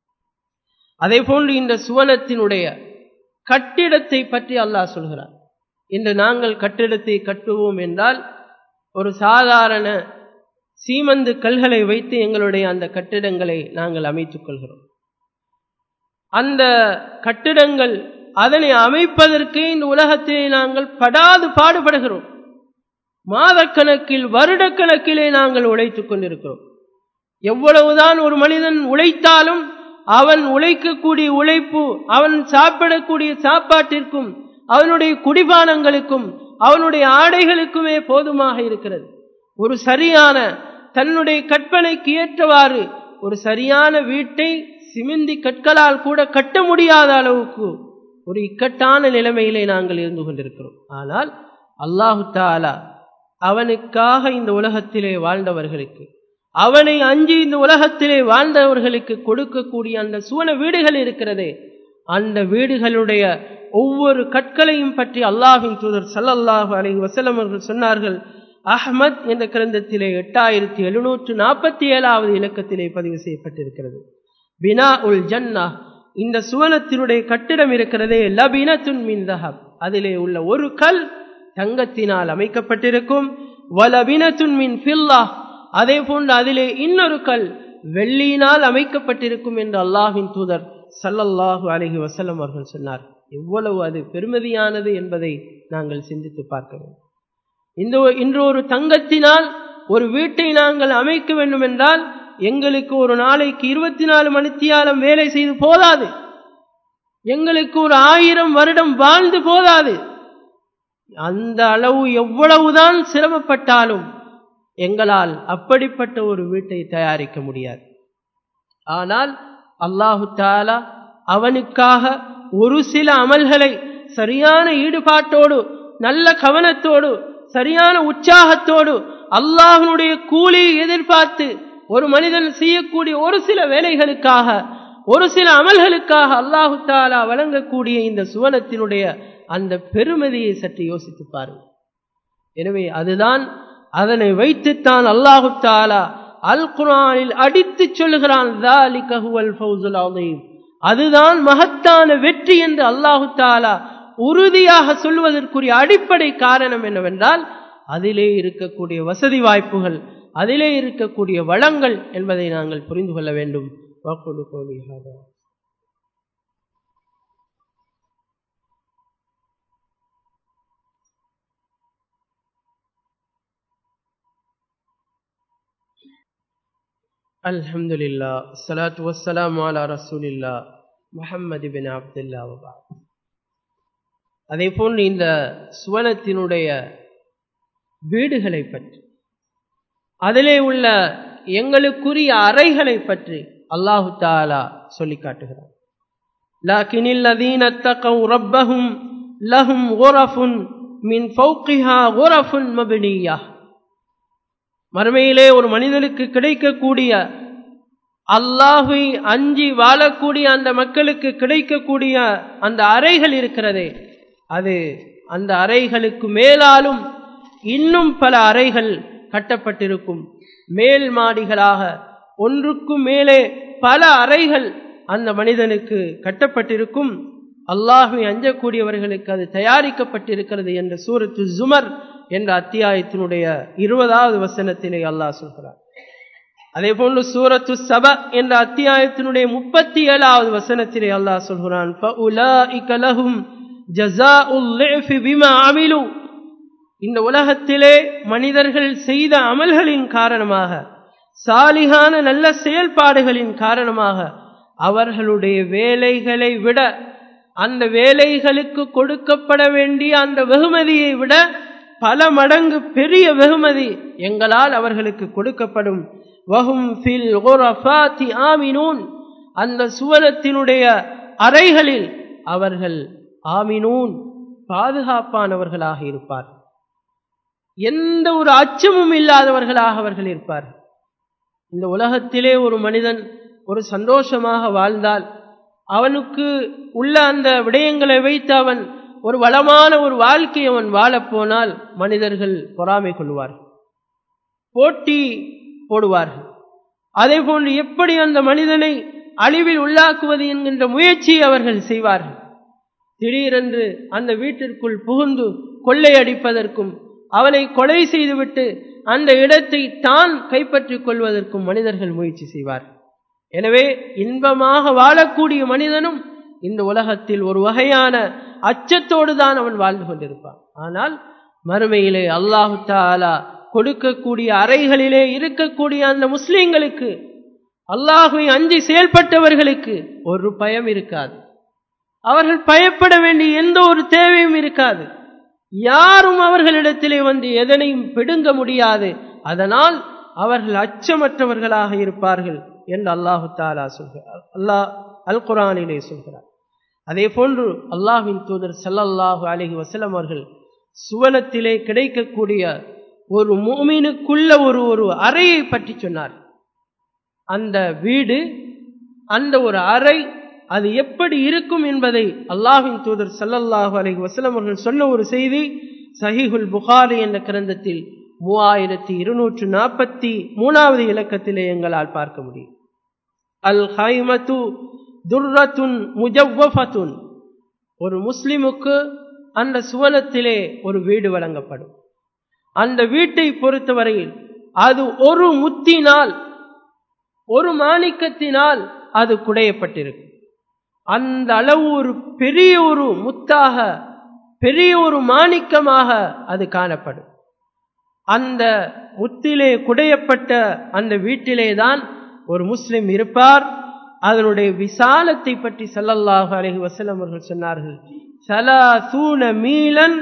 அதே போன்று இந்த சுவனத்தினுடைய கட்டிடத்தை பற்றி அல்லாஹ் சொல்கிறார் இன்று நாங்கள் கட்டிடத்தை கட்டுவோம் என்றால் ஒரு சாதாரண சீமந்து கல்களை வைத்து எங்களுடைய அந்த கட்டிடங்களை நாங்கள் அமைத்துக் கொள்கிறோம் அந்த கட்டிடங்கள் அதனை அமைப்பதற்கே இந்த உலகத்திலே நாங்கள் படாது பாடுபடுகிறோம் மாதக்கணக்கில் வருடக்கணக்கிலே நாங்கள் உழைத்துக் கொண்டிருக்கிறோம் எவ்வளவுதான் ஒரு மனிதன் உழைத்தாலும் அவன் உழைக்கக்கூடிய உழைப்பு அவன் சாப்பிடக்கூடிய சாப்பாட்டிற்கும் அவனுடைய குடிபானங்களுக்கும் அவனுடைய ஆடைகளுக்குமே போதுமாக இருக்கிறது ஒரு சரியான தன்னுடைய கற்பனைக்கு ஏற்றவாறு ஒரு சரியான வீட்டை சிமெந்தி கற்களால் கூட கட்ட முடியாத அளவுக்கு ஒரு இக்கட்டான நிலைமையிலே நாங்கள் இருந்து கொண்டிருக்கிறோம் ஆனால் அல்லாஹு தாலா அவனுக்காக இந்த உலகத்திலே வாழ்ந்தவர்களுக்கு அவனை அஞ்சி இந்த உலகத்திலே வாழ்ந்தவர்களுக்கு கொடுக்கக்கூடிய அந்த சுவன வீடுகள் இருக்கிறதே அந்த வீடுகளுடைய ஒவ்வொரு கற்களையும் பற்றி அல்லாஹின் தூதர் சல்லல்லாஹு அலைஹி வஸல்லம் அவர்கள் சொன்னார்கள் அஹ்மத் என்ற கிரந்தத்திலே எட்டாயிரத்தி எழுநூற்று நாற்பத்தி ஏழாவது இலக்கத்திலே பதிவு செய்யப்பட்டிருக்கிறது பினா உல் ஜன்னா இந்த சுவனத்தினுடைய கட்டிடம் இருக்கிறதே லபினத்துன் மின் தஹப் அதிலே உள்ள ஒரு கல் தங்கத்தினால் அமைக்கப்பட்டிருக்கும் வலபினத்துன் மின் ஃபில்லா அதே போன்று அதிலே இன்னொரு கல் வெள்ளியினால் அமைக்கப்பட்டிருக்கும் என்று அல்லாஹின் தூதர் சல்லல்லாஹு அலஹி வசல்லம் அவர்கள் சொன்னார் எவ்வளவு அது பெருமதியானது என்பதை நாங்கள் சிந்தித்து பார்க்க வேண்டும் இந்த இன்று ஒரு தங்கத்தினால் ஒரு வீட்டை நாங்கள் அமைக்க வேண்டும் என்றால் எங்களுக்கு ஒரு நாளைக்கு இருபத்தி நாலு மணித்தியாலம் வேலை செய்து போதாது எங்களுக்கு ஒரு ஆயிரம் வருடம் வாழ்ந்து போதாது அந்த அளவு எவ்வளவுதான் சிரமப்பட்டாலும் எங்களால் அப்படிப்பட்ட ஒரு வீட்டை தயாரிக்க முடியாது ஆனால் அல்லாஹு தாலா அவனுக்காக ஒரு சில அமல்களை சரியான ஈடுபாட்டோடு நல்ல கவனத்தோடு சரியான உற்சாகத்தோடு அல்லாஹனுடைய கூலியை எதிர்பார்த்து ஒரு மனிதன் செய்யக்கூடிய ஒரு சில வேலைகளுக்காக ஒரு சில அமல்களுக்காக அல்லாஹு தாலா வழங்கக்கூடிய இந்த சுவனத்தினுடைய அந்த பெருமதியை சற்று யோசித்து பாருங்கள் எனவே அதுதான் அதனை வைத்துத்தான் அல்லாஹு தாலா அல் குரானில் அடித்து சொல்லுகிறான் அதுதான் மகத்தான வெற்றி என்று அல்லாஹு தாலா உறுதியாக சொல்வதற்குரிய அடிப்படை காரணம் என்னவென்றால் அதிலே இருக்கக்கூடிய வசதி வாய்ப்புகள் அதிலே இருக்கக்கூடிய வளங்கள் என்பதை நாங்கள் புரிந்து கொள்ள வேண்டும் الحمد لله الصلاة والسلام على رسول الله முஹம்மது பின் அப்துல்லா அதே போன்று இந்த சுவனத்தினுடைய வீடுகளை பற்றி அதிலே உள்ள எங்களுக்குரிய அறைகளை பற்றி அல்லாஹு தாலா சொல்லி காட்டுகிறார் لكن الذين اتقوا ربهم لهم غرف من فوقها غرف مبنيه மறுமையிலே ஒரு மனிதனுக்கு கிடைக்கக்கூடிய அல்லாஹை அஞ்சி வாழக்கூடிய அந்த மக்களுக்கு கிடைக்கக்கூடிய அந்த அறைகள் இருக்கிறதே அது அந்த அறைகளுக்கு மேலாலும் இன்னும் பல அறைகள் கட்டப்பட்டிருக்கும் மேல் மாடிகளாக ஒன்றுக்கும் மேலே பல அறைகள் அந்த மனிதனுக்கு கட்டப்பட்டிருக்கும் அல்லாஹை அஞ்சக்கூடியவர்களுக்கு அது தயாரிக்கப்பட்டிருக்கிறது என்ற சூரத்து ஜுமர் என்ற அத்தியாயத்தினுடைய இருபதாவது வசனத்திலே அல்லாஹ் சொல்கிறார் அதே போன்று சூரத்து சப என்ற அத்தியாயத்தினுடைய முப்பத்தி ஏழாவது வசனத்திலே அல்லாஹ் சொல்கிறான் இந்த உலகத்திலே மனிதர்கள் செய்த அமல்களின் காரணமாக சாலிகான நல்ல செயல்பாடுகளின் காரணமாக அவர்களுடைய வேலைகளை விட அந்த வேலைகளுக்கு கொடுக்கப்பட வேண்டிய அந்த வெகுமதியை விட பல மடங்கு பெரிய வெகுமதி எங்களால் அவர்களுக்கு கொடுக்கப்படும் வஹும் ஃபில் குரஃபாத்தி ஆமினூன் அந்த சுவனத்தினுடைய அறைகளில் அவர்கள் ஆமினூன் பாதுகாப்பானவர்களாக இருப்பார் எந்த ஒரு அச்சமும் இல்லாதவர்களாக அவர்கள் இருப்பார் இந்த உலகத்திலே ஒரு மனிதன் ஒரு சந்தோஷமாக வாழ்ந்தால் அவனுக்கு உள்ள அந்த விடயங்களை வைத்து அவன் ஒரு வளமான ஒரு வாழ்க்கை அவன் வாழப்போனால் மனிதர்கள் பொறாமை கொள்வார்கள் போட்டி போடுவார்கள் அதே போன்று எப்படி அந்த மனிதனை அழிவில் உள்ளாக்குவது என்கின்ற முயற்சியை அவர்கள் செய்வார்கள் திடீரென்று அந்த வீட்டிற்குள் புகுந்து கொள்ளையடிப்பதற்கும் அவனை கொலை செய்துவிட்டு அந்த இடத்தை தான் கைப்பற்றிக் கொள்வதற்கும் மனிதர்கள் முயற்சி செய்வார் எனவே இன்பமாக வாழக்கூடிய மனிதனும் இந்த உலகத்தில் ஒரு வகையான அச்சத்தோடு தான் அவன் வாழ்ந்து கொண்டிருப்பான் ஆனால் மறுமையிலே அல்லாஹு தாலா கொடுக்கக்கூடிய அறைகளிலே இருக்கக்கூடிய அந்த முஸ்லிம்களுக்கு அல்லாஹுவை அஞ்சி செயல்பட்டவர்களுக்கு ஒரு பயம் இருக்காது அவர்கள் பயப்பட வேண்டிய எந்த ஒரு தேவையும் இருக்காது யாரும் அவர்களிடத்திலே வந்து எதனையும் பிடுங்க முடியாது அதனால் அவர்கள் அச்சமற்றவர்களாக இருப்பார்கள் என்று அல்லாஹு தாலா சொல்கிறார் அல்லாஹ் அல் குரானிலே சொல்கிறார் அதே போன்று அல்லாஹின் தூதர் சல்லல்லாஹு அலஹி வசலம் அவர்கள் சுவனத்திலே கிடைக்கக்கூடிய ஒரு மூமினுக்குள்ள ஒரு ஒரு அறையை பற்றி சொன்னார் அந்த வீடு அந்த ஒரு அறை அது எப்படி இருக்கும் என்பதை அல்லாஹின் தூதர் சல்லல்லாஹு அலஹி வசலம் அவர்கள் சொன்ன ஒரு செய்தி சஹிஹுல் புகாரி என்ற கிரந்தத்தில் மூவாயிரத்தி இருநூற்று நாற்பத்தி மூணாவது இலக்கத்திலே எங்களால் பார்க்க முடியும் அல் ஹைமத்து துர்ரத்துன் முஜவ்வஃபத்துன் ஒரு முஸ்லிமுக்கு அந்த சுவனத்திலே ஒரு வீடு வழங்கப்படும் அந்த வீட்டை பொறுத்தவரையில் அது ஒரு முத்தினால் ஒரு மாணிக்கத்தினால் அது குடையப்பட்டிருக்கும் அந்த அளவு ஒரு பெரிய ஒரு முத்தாக பெரிய ஒரு மாணிக்கமாக அது காணப்படும் அந்த முத்திலே குடையப்பட்ட அந்த வீட்டிலே தான் ஒரு முஸ்லிம் இருப்பார் அதனுடைய விசாலத்தை பற்றி சல்லல்லாஹு அலஹி வசலம் அவர்கள் சொன்னார்கள் சலா சூன மீலன்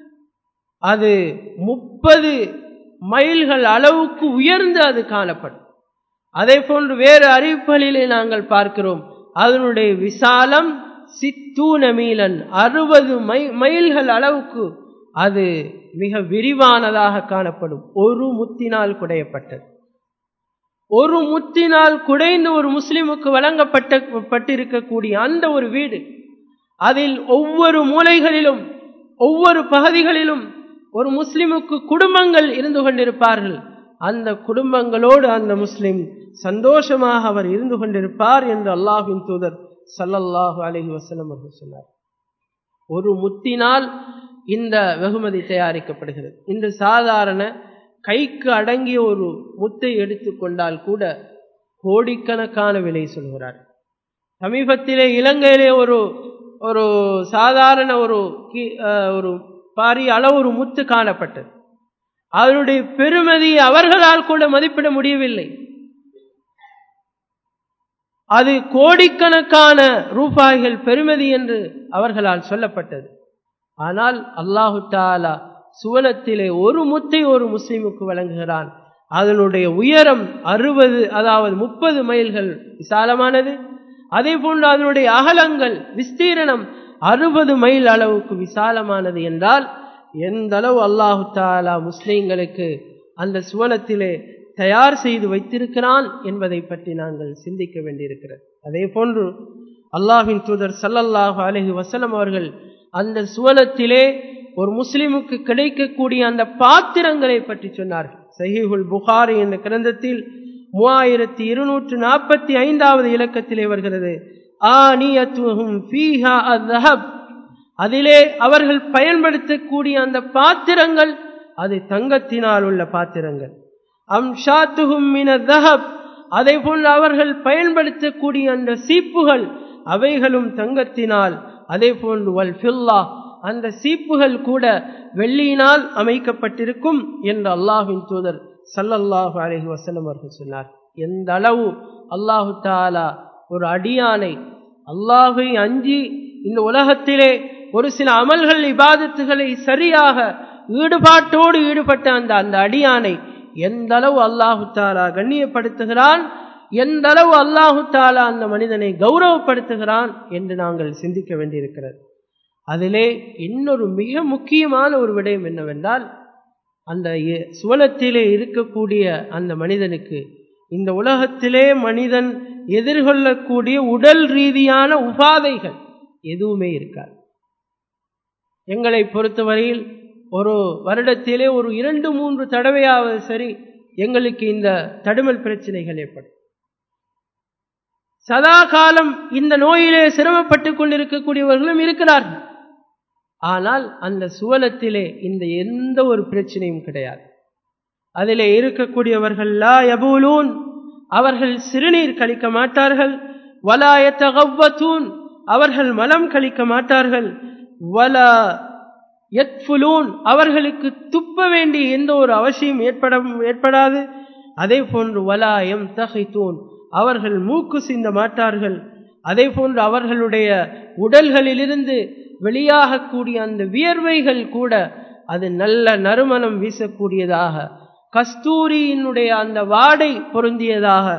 அது முப்பது மைல்கள் அளவுக்கு உயர்ந்து அது காணப்படும் அதே போன்று வேறு அறிவிப்புகளிலே நாங்கள் பார்க்கிறோம் அதனுடைய விசாலம் சித்தூன மீலன் அறுபது மை மைல்கள் அளவுக்கு அது மிக விரிவானதாக காணப்படும் ஒரு முத்தினால் குடையப்பட்டது ஒரு முத்தினால் குடைந்து ஒரு முஸ்லிமுக்கு வழங்கப்பட்ட பட்டிருக்கக்கூடிய அந்த ஒரு வீடு அதில் ஒவ்வொரு மூலைகளிலும் ஒவ்வொரு பகுதிகளிலும் ஒரு முஸ்லிமுக்கு குடும்பங்கள் இருந்து கொண்டிருப்பார்கள் அந்த குடும்பங்களோடு அந்த முஸ்லிம் சந்தோஷமாக அவர் இருந்து கொண்டிருப்பார் என்று அல்லாஹின் தூதர் சல்லல்லாஹு அலஹி வசலம் அவர்கள் சொன்னார் ஒரு முத்தினால் இந்த வெகுமதி தயாரிக்கப்படுகிறது இன்று சாதாரண கைக்கு அடங்கிய ஒரு முத்தை எடுத்துக்கொண்டால் கூட கோடிக்கணக்கான விலை சொல்கிறார் சமீபத்திலே இலங்கையிலே ஒரு ஒரு சாதாரண ஒரு ஒரு பாரிய அளவு ஒரு முத்து காணப்பட்டது அதனுடைய பெருமதி அவர்களால் கூட மதிப்பிட முடியவில்லை அது கோடிக்கணக்கான ரூபாய்கள் பெருமதி என்று அவர்களால் சொல்லப்பட்டது ஆனால் அல்லாஹு தாலா சுவனத்திலே ஒரு முத்தை ஒரு முஸ்லிமுக்கு வழங்குகிறான் அதனுடைய உயரம் அறுபது அதாவது முப்பது மைல்கள் விசாலமானது அதே போன்று அதனுடைய அகலங்கள் விஸ்தீரணம் அறுபது மைல் அளவுக்கு விசாலமானது என்றால் எந்த அளவு அல்லாஹு தாலா முஸ்லிம்களுக்கு அந்த சுவனத்திலே தயார் செய்து வைத்திருக்கிறான் என்பதை பற்றி நாங்கள் சிந்திக்க வேண்டியிருக்கிறது அதே போன்று அல்லாஹின் தூதர் சல்லல்லாஹு அலஹி வசலம் அவர்கள் அந்த சுவனத்திலே ஒரு முஸ்லிமுக்கு கிடைக்கக்கூடிய அந்த பாத்திரங்களை பற்றி சொன்னார்கள் சஹீஹுல் புகாரி என்ற கிரந்தத்தில் மூவாயிரத்தி இருநூற்று நாற்பத்தி ஐந்தாவது இலக்கத்திலே வருகிறது ஆனியத்துஹும் ஃபீஹா அத்ஹப் அதிலே அவர்கள் பயன்படுத்தக்கூடிய அந்த பாத்திரங்கள் அது தங்கத்தினால் உள்ள பாத்திரங்கள் அம்ஷாத்துஹும் மின தஹப் அதே போன்று அவர்கள் பயன்படுத்தக்கூடிய அந்த சீப்புகள் அவைகளும் தங்கத்தினால் அதே போன்று வல் ஃபில்லா அந்த சீப்புகள் கூட வெள்ளியினால் அமைக்கப்பட்டிருக்கும் என்று அல்லாஹின் தூதர் சல்லல்லாஹு அலஹி வசலம் அவர்கள் சொன்னார் எந்த அளவு அல்லாஹு தாலா ஒரு அடியானை அல்லாஹை அஞ்சி இந்த உலகத்திலே ஒரு சில அமல்கள் இபாதத்துகளை சரியாக ஈடுபாட்டோடு ஈடுபட்ட அந்த அந்த அடியானை எந்த அளவு அல்லாஹு தாலா கண்ணியப்படுத்துகிறான் எந்த அளவு அல்லாஹு தாலா அந்த மனிதனை கௌரவப்படுத்துகிறான் என்று நாங்கள் சிந்திக்க வேண்டியிருக்கிறது அதிலே இன்னொரு மிக முக்கியமான ஒரு விடயம் என்னவென்றால் அந்த சுவனத்திலே இருக்கக்கூடிய அந்த மனிதனுக்கு இந்த உலகத்திலே மனிதன் எதிர்கொள்ளக்கூடிய உடல் ரீதியான உபாதைகள் எதுவுமே இருக்காது எங்களை பொறுத்தவரையில் ஒரு வருடத்திலே ஒரு இரண்டு மூன்று தடவையாவது சரி எங்களுக்கு இந்த தடுமல் பிரச்சனைகள் ஏற்படும் சதா காலம் இந்த நோயிலே சிரமப்பட்டுக் கொண்டிருக்கக்கூடியவர்களும் இருக்கிறார்கள் ஆனால் அந்த சுவனத்திலே இந்த எந்த ஒரு பிரச்சனையும் கிடையாது அதிலே இருக்கக்கூடியவர்கள் லா யபூலூன் அவர்கள் சிறுநீர் கழிக்க மாட்டார்கள் வலாயத்தகவத்தூன் அவர்கள் மலம் கழிக்க மாட்டார்கள் வலா எத்ஃபுலூன் அவர்களுக்கு துப்ப வேண்டிய எந்த ஒரு அவசியம் ஏற்பட ஏற்படாது அதே போன்று வலாயம் தகைத்தூன் அவர்கள் மூக்கு சிந்த மாட்டார்கள் அதே போன்று அவர்களுடைய உடல்களிலிருந்து வெளியாகக்கூடிய அந்த வியர்வைகள் கூட அது நல்ல நறுமணம் வீசக்கூடியதாக கஸ்தூரியினுடைய அந்த வாடை பொருந்தியதாக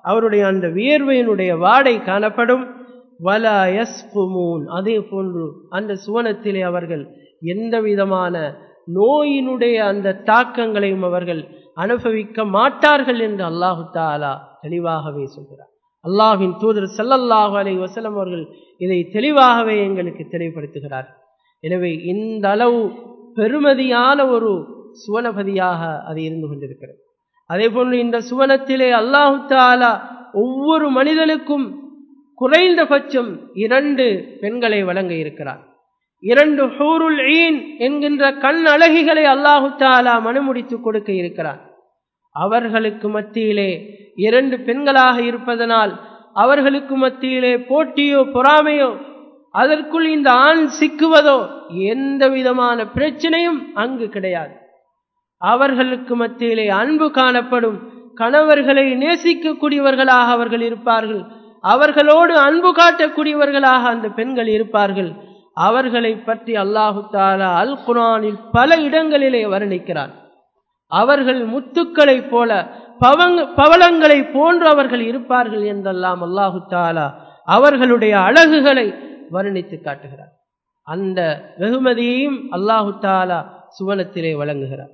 அவருடைய அந்த வியர்வையினுடைய வாடை காணப்படும் வல யஸ்புமூன் அதே போன்று அந்த சுவனத்திலே அவர்கள் எந்த விதமான நோயினுடைய அந்த தாக்கங்களையும் அவர்கள் அனுபவிக்க மாட்டார்கள் என்று அல்லாஹு தாலா தெளிவாகவே சொல்கிறார் அல்லாஹின் தூதர் சல்லல்லாஹு அலை வசலம் அவர்கள் இதை தெளிவாகவே எங்களுக்கு தெளிவுபடுத்துகிறார் எனவே இந்த அளவு பெருமதியான ஒரு சுவனபதியாக அது இருந்து கொண்டிருக்கிறது அதே போன்று இந்த சுவனத்திலே அல்லாஹு தாலா ஒவ்வொரு மனிதனுக்கும் குறைந்தபட்சம் இரண்டு பெண்களை வழங்க இருக்கிறார் இரண்டு ஹூருல் ஈன் என்கின்ற கண் அழகிகளை அல்லாஹு தாலா மனுமுடித்து கொடுக்க இருக்கிறார் அவர்களுக்கு மத்தியிலே இரண்டு பெண்களாக இருப்பதனால் அவர்களுக்கு மத்தியிலே போட்டியோ பொறாமையோ அதற்குள் இந்த ஆண் சிக்குவதோ எந்த விதமான பிரச்சனையும் அங்கு கிடையாது அவர்களுக்கு மத்தியிலே அன்பு காணப்படும் கணவர்களை நேசிக்கக்கூடியவர்களாக அவர்கள் இருப்பார்கள் அவர்களோடு அன்பு காட்டக்கூடியவர்களாக அந்த பெண்கள் இருப்பார்கள் அவர்களை பற்றி அல்லாஹு தாலா அல் குரானில் பல இடங்களிலே வர்ணிக்கிறார் அவர்கள் முத்துக்களைப் போல பவங் பவளங்களை போன்று அவர்கள் இருப்பார்கள் என்றெல்லாம் அல்லாஹு தாலா அவர்களுடைய அழகுகளை வர்ணித்து காட்டுகிறார் அந்த வெகுமதியையும் அல்லாஹு தாலா சுவனத்திலே வழங்குகிறார்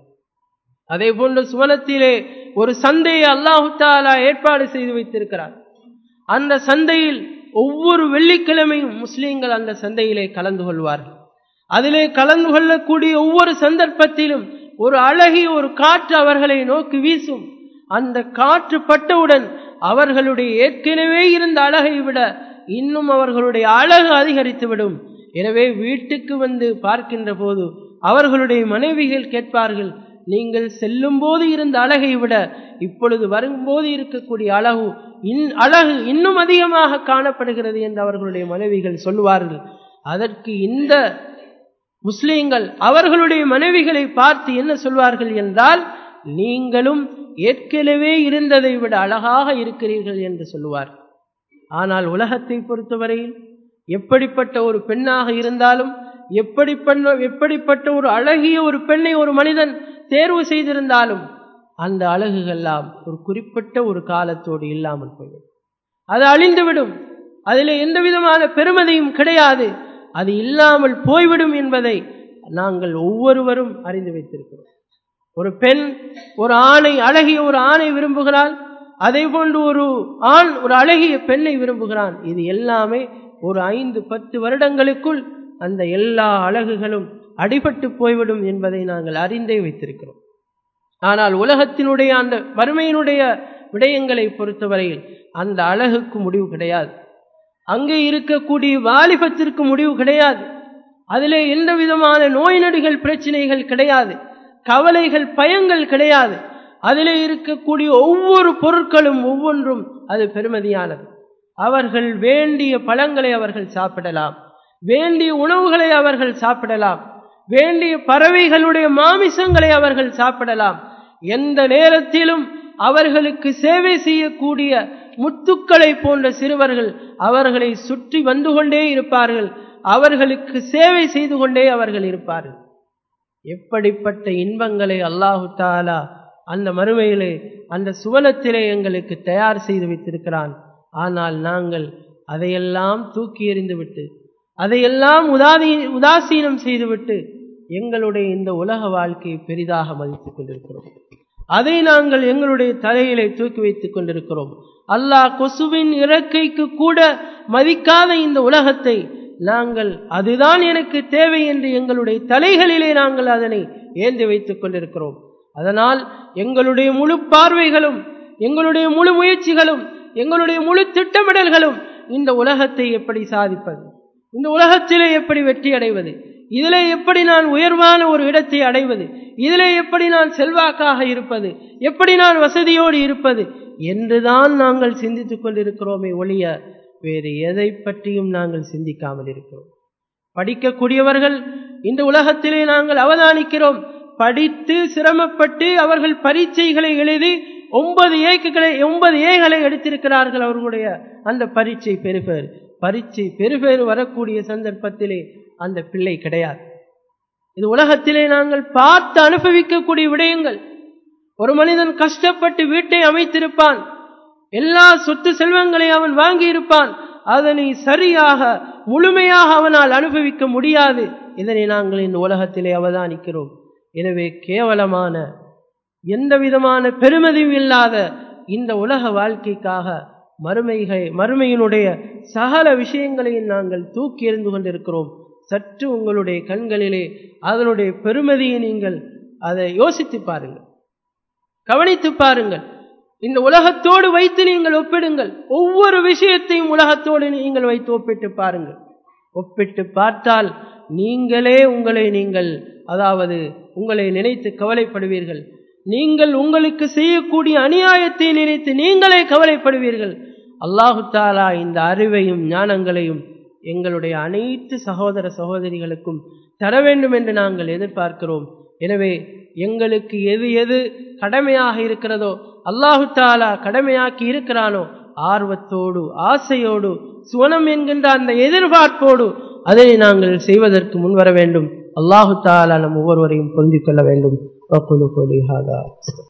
அதே போன்று சுவனத்திலே ஒரு சந்தையை அல்லாஹு தாலா ஏற்பாடு செய்து வைத்திருக்கிறார் அந்த சந்தையில் ஒவ்வொரு வெள்ளிக்கிழமையும் முஸ்லீம்கள் அந்த சந்தையிலே கலந்து கொள்வார்கள் அதிலே கலந்து கொள்ளக்கூடிய ஒவ்வொரு சந்தர்ப்பத்திலும் ஒரு அழகிய ஒரு காற்று அவர்களை நோக்கி வீசும் அந்த காற்று பட்டவுடன் அவர்களுடைய ஏற்கனவே இருந்த அழகை விட இன்னும் அவர்களுடைய அழகு அதிகரித்துவிடும் எனவே வீட்டுக்கு வந்து பார்க்கின்ற போது அவர்களுடைய மனைவிகள் கேட்பார்கள் நீங்கள் செல்லும் போது இருந்த அழகை விட இப்பொழுது வரும்போது இருக்கக்கூடிய அழகு இன் அழகு இன்னும் அதிகமாக காணப்படுகிறது என்று அவர்களுடைய மனைவிகள் சொல்லுவார்கள் அதற்கு இந்த முஸ்லீம்கள் அவர்களுடைய மனைவிகளை பார்த்து என்ன சொல்வார்கள் என்றால் நீங்களும் ஏற்கனவே இருந்ததை விட அழகாக இருக்கிறீர்கள் என்று சொல்லுவார் ஆனால் உலகத்தை பொறுத்தவரையில் எப்படிப்பட்ட ஒரு பெண்ணாக இருந்தாலும் எப்படிப்பட்ட எப்படிப்பட்ட ஒரு அழகிய ஒரு பெண்ணை ஒரு மனிதன் தேர்வு செய்திருந்தாலும் அந்த அழகுகள்லாம் ஒரு குறிப்பிட்ட ஒரு காலத்தோடு இல்லாமல் போய்விடும் அது அழிந்துவிடும் அதில் எந்த விதமான பெருமதியும் கிடையாது அது இல்லாமல் போய்விடும் என்பதை நாங்கள் ஒவ்வொருவரும் அறிந்து வைத்திருக்கிறோம் ஒரு பெண் ஒரு ஆணை அழகிய ஒரு ஆணை விரும்புகிறாள் அதே போன்று ஒரு ஆண் ஒரு அழகிய பெண்ணை விரும்புகிறான் இது எல்லாமே ஒரு ஐந்து பத்து வருடங்களுக்குள் அந்த எல்லா அழகுகளும் அடிபட்டு போய்விடும் என்பதை நாங்கள் அறிந்தே வைத்திருக்கிறோம் ஆனால் உலகத்தினுடைய அந்த வறுமையினுடைய விடயங்களை பொறுத்தவரையில் அந்த அழகுக்கு முடிவு கிடையாது அங்கே இருக்கக்கூடிய வாலிபத்திற்கு முடிவு கிடையாது அதிலே எந்த விதமான நோய் நொடிகள் பிரச்சனைகள் கிடையாது கவலைகள் பயங்கள் கிடையாது அதிலே இருக்கக்கூடிய ஒவ்வொரு பொருட்களும் ஒவ்வொன்றும் அது பெருமதியானது அவர்கள் வேண்டிய பழங்களை அவர்கள் சாப்பிடலாம் வேண்டிய உணவுகளை அவர்கள் சாப்பிடலாம் வேண்டிய பறவைகளுடைய மாமிசங்களை அவர்கள் சாப்பிடலாம் எந்த நேரத்திலும் அவர்களுக்கு சேவை செய்யக்கூடிய முத்துக்களை போன்ற சிறுவர்கள் அவர்களை சுற்றி வந்து கொண்டே இருப்பார்கள் அவர்களுக்கு சேவை செய்து கொண்டே அவர்கள் இருப்பார்கள் எப்படிப்பட்ட இன்பங்களை அல்லாஹு தாலா அந்த மறுமையிலே அந்த சுவனத்திலே எங்களுக்கு தயார் செய்து வைத்திருக்கிறான் ஆனால் நாங்கள் அதையெல்லாம் தூக்கி எறிந்துவிட்டு அதையெல்லாம் உதாதி உதாசீனம் செய்துவிட்டு எங்களுடைய இந்த உலக வாழ்க்கையை பெரிதாக மதித்துக் கொண்டிருக்கிறோம் அதை நாங்கள் எங்களுடைய தலையிலே தூக்கி வைத்துக் கொண்டிருக்கிறோம் அல்லாஹ் கொசுவின் இறக்கைக்கு கூட மதிக்காத இந்த உலகத்தை நாங்கள் அதுதான் எனக்கு தேவை என்று எங்களுடைய தலைகளிலே நாங்கள் அதனை ஏந்தி வைத்துக் கொண்டிருக்கிறோம் அதனால் எங்களுடைய முழு பார்வைகளும் எங்களுடைய முழு முயற்சிகளும் எங்களுடைய முழு திட்டமிடல்களும் இந்த உலகத்தை எப்படி சாதிப்பது இந்த உலகத்திலே எப்படி வெற்றி அடைவது இதிலே எப்படி நான் உயர்வான ஒரு இடத்தை அடைவது இதிலே எப்படி நான் செல்வாக்காக இருப்பது எப்படி நான் வசதியோடு இருப்பது என்றுதான் நாங்கள் சிந்தித்துக் கொண்டிருக்கிறோமே ஒழிய வேறு எதை பற்றியும் நாங்கள் சிந்திக்காமல் இருக்கிறோம் படிக்கக்கூடியவர்கள் இந்த உலகத்திலே நாங்கள் அவதானிக்கிறோம் படித்து சிரமப்பட்டு அவர்கள் பரீட்சைகளை எழுதி ஒன்பது ஏக்குகளை ஒன்பது ஏகளை எடுத்திருக்கிறார்கள் அவர்களுடைய அந்த பரீட்சை பெறுபேறு பரீட்சை பெறுபேறு வரக்கூடிய சந்தர்ப்பத்திலே அந்த பிள்ளை கிடையாது இது உலகத்திலே நாங்கள் பார்த்து அனுபவிக்கக்கூடிய விடயங்கள் ஒரு மனிதன் கஷ்டப்பட்டு வீட்டை அமைத்திருப்பான் எல்லா சொத்து செல்வங்களையும் அவன் வாங்கி இருப்பான் அதனை சரியாக முழுமையாக அவனால் அனுபவிக்க முடியாது இதனை நாங்கள் இந்த உலகத்திலே அவதானிக்கிறோம் எனவே கேவலமான எந்த விதமான பெருமதியும் இல்லாத இந்த உலக வாழ்க்கைக்காக மறுமைகள் மறுமையினுடைய சகல விஷயங்களையும் நாங்கள் தூக்கி எறிந்து கொண்டிருக்கிறோம் சற்று உங்களுடைய கண்களிலே அதனுடைய பெருமதியை நீங்கள் அதை யோசித்து பாருங்கள் கவனித்து பாருங்கள் இந்த உலகத்தோடு வைத்து நீங்கள் ஒப்பிடுங்கள் ஒவ்வொரு விஷயத்தையும் உலகத்தோடு நீங்கள் வைத்து ஒப்பிட்டு பாருங்கள் ஒப்பிட்டு பார்த்தால் நீங்களே உங்களை நீங்கள் அதாவது உங்களை நினைத்து கவலைப்படுவீர்கள் நீங்கள் உங்களுக்கு செய்யக்கூடிய அநியாயத்தை நினைத்து நீங்களே கவலைப்படுவீர்கள் அல்லாஹு தாலா இந்த அறிவையும் ஞானங்களையும் எங்களுடைய அனைத்து சகோதர சகோதரிகளுக்கும் தர வேண்டும் என்று நாங்கள் எதிர்பார்க்கிறோம் எனவே எங்களுக்கு எது எது கடமையாக இருக்கிறதோ அல்லாஹு தாலா கடமையாக்கி இருக்கிறானோ ஆர்வத்தோடு ஆசையோடு சுவனம் என்கின்ற அந்த எதிர்பார்ப்போடு அதை நாங்கள் செய்வதற்கு முன்வர வேண்டும் அல்லாஹு தாலா நம் ஒவ்வொருவரையும் புரிந்து கொள்ள வேண்டும்